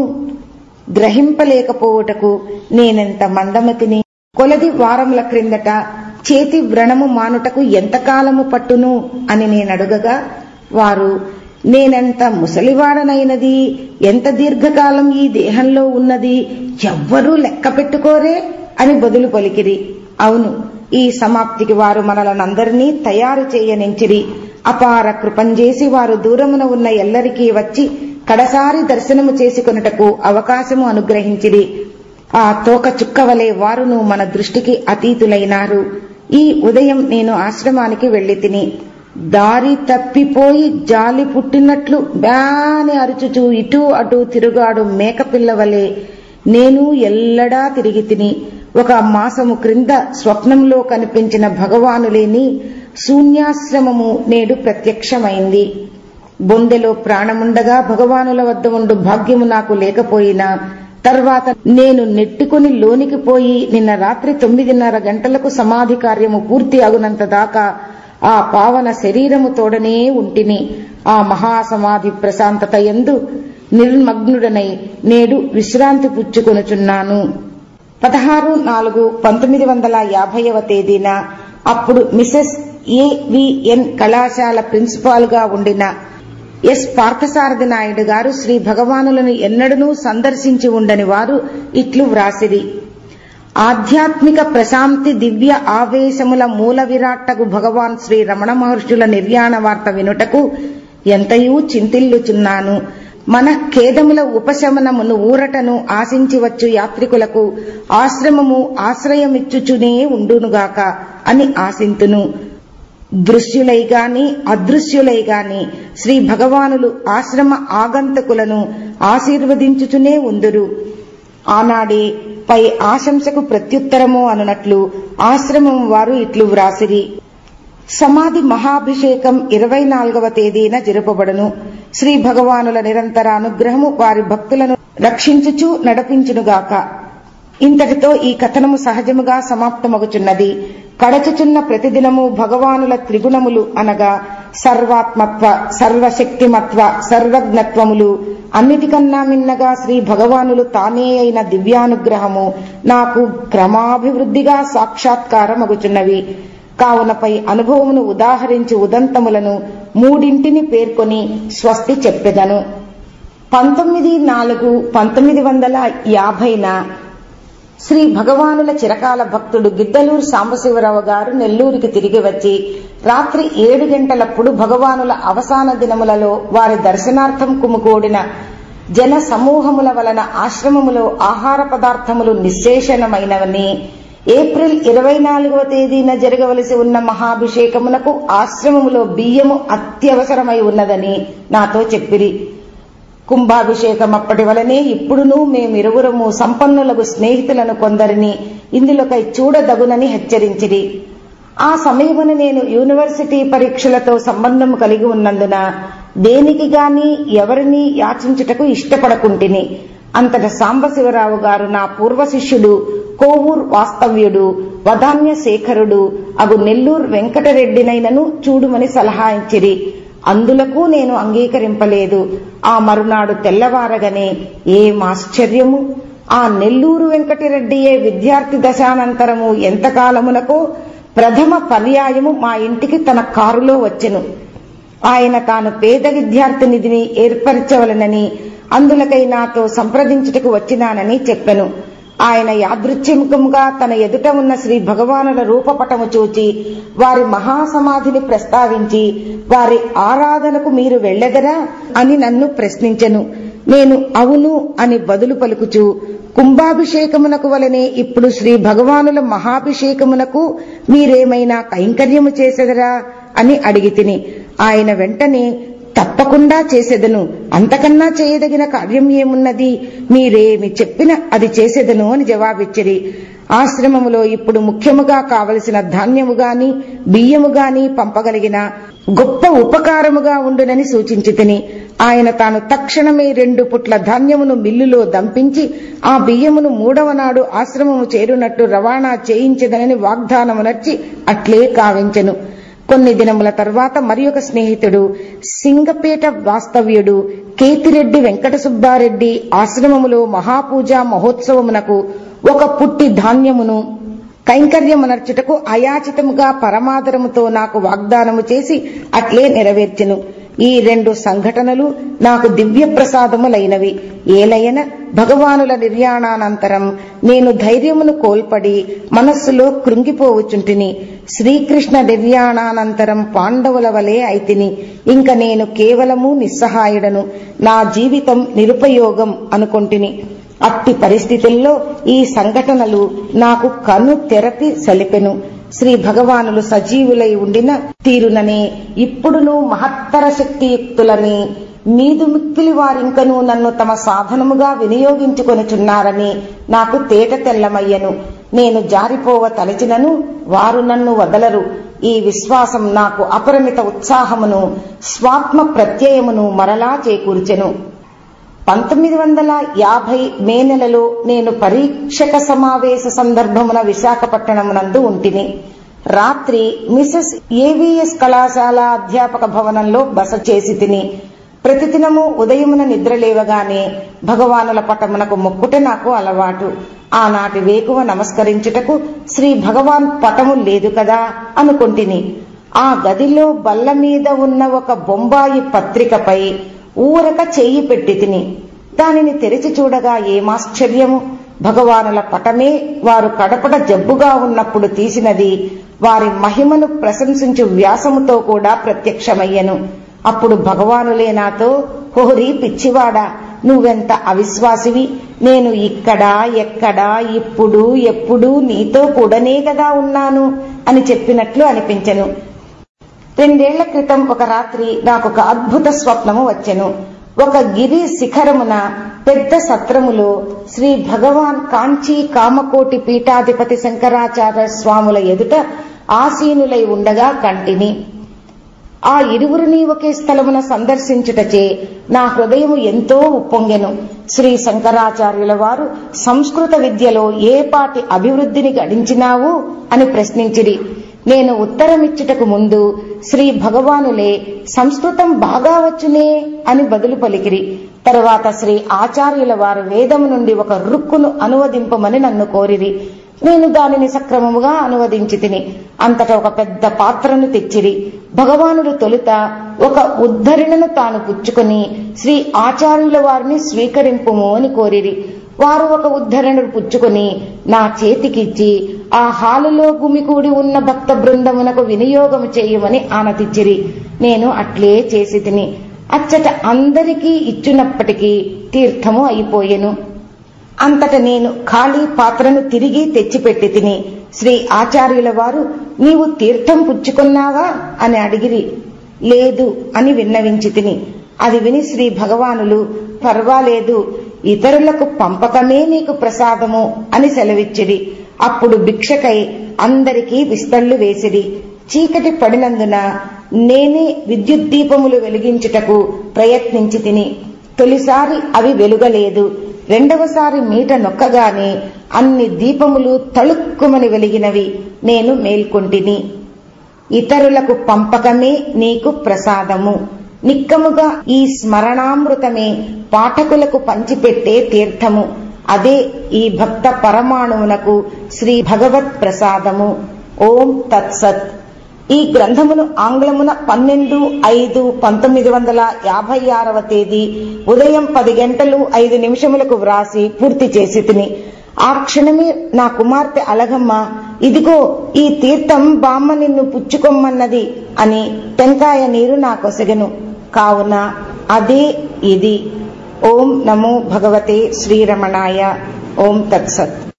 గ్రహింపలేకపోవుటకు నేనెంత మందమతిని కొలది వారముల క్రిందట చేతి వ్రణము మానుటకు ఎంతకాలము పట్టును అని నేనడుగగా వారు నేనెంత ముసలివాడనైనది ఎంత దీర్ఘకాలం ఈ దేహంలో ఉన్నది ఎవ్వరూ లెక్క పెట్టుకోరే అని బదులు పలికిరి అవును ఈ సమాప్తికి వారు మనలనందరినీ తయారు చేయనించిరి అపార కృపంజేసి వారు దూరమున ఉన్న ఎల్లరికీ వచ్చి కడసారి దర్శనము చేసుకొనుటకు అవకాశము అనుగ్రహించిరి ఆ తోక చుక్కవలే వారును మన దృష్టికి అతీతులైనారు ఈ ఉదయం నేను ఆశ్రమానికి వెళ్లి తిని దారి తప్పిపోయి జాలి పుట్టినట్లు బ్యాని అరుచుచూ ఇటు అటు తిరుగాడు మేకపిల్లవలే నేను ఎల్లడా తిరిగి తిని ఒక మాసము క్రింద స్వప్నంలో కనిపించిన భగవానులేని శూన్యాశ్రమము నేడు ప్రత్యక్షమైంది బొందెలో ప్రాణముండగా భగవానుల వద్ద ఉండు భాగ్యము నాకు లేకపోయినా తర్వాత నేను నెట్టుకుని లోనికి పోయి నిన్న రాత్రి తొమ్మిదిన్నర గంటలకు సమాధి కార్యము పూర్తి అగునంత దాకా ఆ పావన శరీరము తోడనే ఉంటిని ఆ మహాసమాధి ప్రశాంతత ఎందు నిర్మగ్నుడనై నేడు విశ్రాంతి పుచ్చుకొనుచున్నాను పదహారు నాలుగు పంతొమ్మిది వందల యాభైవ తేదీన అప్పుడు మిసెస్ ఏవిఎన్ కళాశాల ప్రిన్సిపాల్ గా ఉండిన ఎస్ పార్థసారథి నాయుడు గారు శ్రీ భగవానులను ఎన్నడూ సందర్శించి ఉండని వారు ఇట్లు వ్రాసిరి ఆధ్యాత్మిక ప్రశాంతి దివ్య ఆవేశముల మూల విరాట్టకు భగవాన్ శ్రీ రమణ మహర్షుల నిర్యాణ వార్త వినుటకు ఎంతయూ చింతిల్లుచున్నాను మన ఖేదముల ఉపశమనమును ఊరటను ఆశించివచ్చు యాత్రికులకు ఆశ్రమము ఆశ్రయమిచ్చుచునే ఉండునుగాక అని ఆశింతును దృశ్యులై గాని అదృశ్యులై గాని శ్రీ భగవానులు ఆశ్రమ ఆగంతకులను ఆశీర్వదించుచునే ఉందురు ఆనాడే పై ఆశంసకు ప్రత్యుత్తరము అనునట్లు ఆశ్రమం వారు ఇట్లు వ్రాసిరి సమాధి మహాభిషేకం ఇరవై నాలుగవ తేదీన జరుపబడును శ్రీ భగవానుల నిరంతర అనుగ్రహము వారి భక్తులను రక్షించుచు నడిపించునుగాక ఇంతటితో ఈ కథనము సహజముగా సమాప్తమగుచున్నది కడచుచున్న ప్రతిదినము భగవానుల త్రిగుణములు అనగా సర్వాత్మత్వ సర్వశక్తిమత్వ సర్వజ్ఞత్వములు అన్నిటికన్నా మిన్నగా శ్రీ భగవానులు తానే అయిన దివ్యానుగ్రహము నాకు క్రమాభివృద్ధిగా సాక్షాత్కారమగుచున్నవి కావునపై అనుభవమును ఉదాహరించి ఉదంతములను మూడింటిని పేర్కొని స్వస్తి చెప్పెదను పంతొమ్మిది నాలుగు పంతొమ్మిది వందల యాభైన శ్రీ భగవానుల చిరకాల భక్తుడు గిద్దలూరు సాంబశివరావు గారు నెల్లూరుకి తిరిగి వచ్చి రాత్రి ఏడు గంటలప్పుడు భగవానుల అవసాన దినములలో వారి దర్శనార్థం కుముకూడిన జన సమూహముల వలన ఆశ్రమములో ఆహార పదార్థములు నిశ్శేషణమైనవని ఏప్రిల్ ఇరవై నాలుగవ తేదీన జరగవలసి ఉన్న మహాభిషేకమునకు ఆశ్రమములో బియ్యము అత్యవసరమై ఉన్నదని నాతో చెప్పిరి కుంభాభిషేకం అప్పటి వలనే ఇప్పుడునూ మేమిరువురము సంపన్నులకు స్నేహితులను కొందరిని ఇందులోకై చూడదగునని హెచ్చరించిరి ఆ సమయమున నేను యూనివర్సిటీ పరీక్షలతో సంబంధం కలిగి ఉన్నందున దేనికి గాని ఎవరిని యాచించుటకు ఇష్టపడకుంటిని అంతట సాంబశివరావు గారు నా పూర్వ శిష్యుడు కోవూర్ వాస్తవ్యుడు వదాన్య శేఖరుడు అగు నెల్లూరు వెంకటరెడ్డినైనను చూడుమని సలహా ఇచ్చిరి అందులకు నేను అంగీకరింపలేదు ఆ మరునాడు తెల్లవారగనే ఏం ఆశ్చర్యము ఆ నెల్లూరు వెంకటరెడ్డియే విద్యార్థి దశానంతరము ఎంతకాలమునకో ప్రథమ పర్యాయము మా ఇంటికి తన కారులో వచ్చెను ఆయన తాను పేద విద్యార్థి నిధిని ఏర్పరచవలనని అందులకై నాతో సంప్రదించుటకు వచ్చినానని చెప్పెను ఆయన యాదృచ్ఛిముఖముగా తన ఎదుట ఉన్న శ్రీ భగవానుల రూపపటము చూచి వారి మహాసమాధిని ప్రస్తావించి వారి ఆరాధనకు మీరు వెళ్లెదరా అని నన్ను ప్రశ్నించెను నేను అవును అని బదులు పలుకుచు కుంభాభిషేకమునకు వలనే ఇప్పుడు శ్రీ భగవానుల మహాభిషేకమునకు మీరేమైనా కైంకర్యము చేసెదరా అని అడిగి తిని ఆయన వెంటనే తప్పకుండా చేసేదను అంతకన్నా చేయదగిన కార్యం ఏమున్నది మీరేమి చెప్పిన అది చేసేదను అని జవాబిచ్చిరి ఆశ్రమములో ఇప్పుడు ముఖ్యముగా కావలసిన ధాన్యము గాని బియ్యము గాని పంపగలిగిన గొప్ప ఉపకారముగా ఉండునని సూచించి తిని ఆయన తాను తక్షణమే రెండు పుట్ల ధాన్యమును మిల్లులో దంపించి ఆ బియ్యమును మూడవ నాడు ఆశ్రమము చేరునట్టు రవాణా చేయించదనని వాగ్దానమునర్చి అట్లే కావించెను కొన్ని దినముల తర్వాత మరి ఒక స్నేహితుడు సింగపేట వాస్తవ్యుడు కేతిరెడ్డి వెంకట సుబ్బారెడ్డి ఆశ్రమములో మహాపూజ మహోత్సవమునకు ఒక పుట్టి ధాన్యమును కైంకర్యమునర్చుటకు అయాచితముగా పరమాదరముతో నాకు వాగ్దానము చేసి అట్లే నెరవేర్చెను ఈ రెండు సంఘటనలు నాకు దివ్య ప్రసాదములైనవి ఏలయన భగవానుల నిర్యాణానంతరం నేను ధైర్యమును కోల్పడి మనస్సులో కృంగిపోవచుంటిని శ్రీకృష్ణ నిర్యాణానంతరం పాండవుల వలె అయితిని ఇంక నేను కేవలము నిస్సహాయుడను నా జీవితం నిరుపయోగం అనుకొంటిని అట్టి పరిస్థితుల్లో ఈ సంఘటనలు నాకు కన్ను తెరపి సలిపెను శ్రీ భగవానులు సజీవులై ఉండిన తీరుననే ఇప్పుడును మహత్తర శక్తియుక్తులని మీదు మిక్కిలి వారింకను నన్ను తమ సాధనముగా వినియోగించుకొనుచున్నారని నాకు తేట తెల్లమయ్యను నేను జారిపోవ తలచినను వారు నన్ను వదలరు ఈ విశ్వాసం నాకు అపరిమిత ఉత్సాహమును స్వాత్మ ప్రత్యయమును మరలా చేకూర్చెను పంతొమ్మిది వందల యాభై మే నెలలో నేను పరీక్షక సమావేశ సందర్భమున విశాఖపట్టణమునందు ఉంటిని రాత్రి మిసెస్ ఏవిఎస్ కళాశాల అధ్యాపక భవనంలో బస చేసి తిని ప్రతిదినము ఉదయమున నిద్రలేవగానే భగవానుల పటమునకు మొక్కుట నాకు అలవాటు ఆనాటి వేకువ నమస్కరించుటకు శ్రీ భగవాన్ పటము లేదు కదా అనుకుంటిని ఆ గదిలో బల్ల మీద ఉన్న ఒక బొంబాయి పత్రికపై ఊరక చెయ్యి పెట్టి తిని దానిని తెరిచి చూడగా ఏమాశ్చర్యము భగవానుల పటమే వారు కడపడ జబ్బుగా ఉన్నప్పుడు తీసినది వారి మహిమను ప్రశంసించు వ్యాసముతో కూడా ప్రత్యక్షమయ్యను అప్పుడు భగవానులే నాతో హోరి పిచ్చివాడా నువ్వెంత అవిశ్వాసివి నేను ఇక్కడ ఎక్కడ ఇప్పుడు ఎప్పుడు నీతో కూడానే కదా ఉన్నాను అని చెప్పినట్లు అనిపించను రెండేళ్ల క్రితం ఒక రాత్రి నాకు ఒక అద్భుత స్వప్నము వచ్చెను ఒక గిరి శిఖరమున పెద్ద సత్రములో శ్రీ భగవాన్ కాంచీ కామకోటి పీఠాధిపతి శంకరాచార్య స్వాముల ఎదుట ఆసీనులై ఉండగా కంటిని ఆ ఇరువురిని ఒకే స్థలమున సందర్శించుటచే నా హృదయము ఎంతో ఉప్పొంగెను శ్రీ శంకరాచార్యుల వారు సంస్కృత విద్యలో ఏ పాటి అభివృద్ధిని గడించినావు అని ప్రశ్నించిరి నేను ఉత్తరమిచ్చుటకు ముందు శ్రీ భగవానులే సంస్కృతం బాగా వచ్చునే అని బదులు పలికిరి తరువాత శ్రీ ఆచార్యుల వారు వేదము నుండి ఒక రుక్కును అనువదింపమని నన్ను కోరిరి నేను దానిని సక్రమముగా అనువదించి తిని అంతటా ఒక పెద్ద పాత్రను తెచ్చిరి భగవానుడు తొలుత ఒక ఉద్ధరణను తాను పుచ్చుకొని శ్రీ ఆచార్యుల వారిని స్వీకరింపుము అని కోరిరి వారు ఒక ఉద్ధరణను పుచ్చుకొని నా చేతికిచ్చి ఆ హాలులో గుమికూడి ఉన్న భక్త బృందమునకు వినియోగము చేయమని ఆనతిచ్చిరి నేను అట్లే చేసి తిని అచ్చట అందరికీ ఇచ్చినప్పటికీ తీర్థము అయిపోయెను అంతట నేను ఖాళీ పాత్రను తిరిగి తెచ్చిపెట్టి తిని శ్రీ ఆచార్యుల వారు నీవు తీర్థం పుచ్చుకున్నావా అని అడిగిరి లేదు అని విన్నవించి తిని అది విని శ్రీ భగవానులు పర్వాలేదు ఇతరులకు పంపకమే నీకు ప్రసాదము అని సెలవిచ్చిరి అప్పుడు భిక్షకై అందరికీ విస్తళ్లు వేసిరి చీకటి పడినందున నేనే విద్యుత్ దీపములు వెలిగించుటకు ప్రయత్నించి తిని తొలిసారి అవి వెలుగలేదు రెండవసారి మీట నొక్కగానే అన్ని దీపములు తళుక్కుమని వెలిగినవి నేను మేల్కొంటిని ఇతరులకు పంపకమే నీకు ప్రసాదము నిక్కముగా ఈ స్మరణామృతమే పాఠకులకు పంచిపెట్టే తీర్థము అదే ఈ భక్త పరమాణువునకు శ్రీ భగవత్ ప్రసాదము ఓం తత్సత్ ఈ గ్రంథమును ఆంగ్లమున పన్నెండు ఐదు పంతొమ్మిది వందల యాభై ఆరవ తేదీ ఉదయం పది గంటలు ఐదు నిమిషములకు వ్రాసి పూర్తి చేసి తిని ఆ క్షణమే నా కుమార్తె అలగమ్మ ఇదిగో ఈ తీర్థం బామ్మ నిన్ను పుచ్చుకొమ్మన్నది అని టెంకాయ నీరు నాకొసగెను కావున అదే ఇది ఓం నమో భగవతే శ్రీరమణాయ ఓం తత్సత్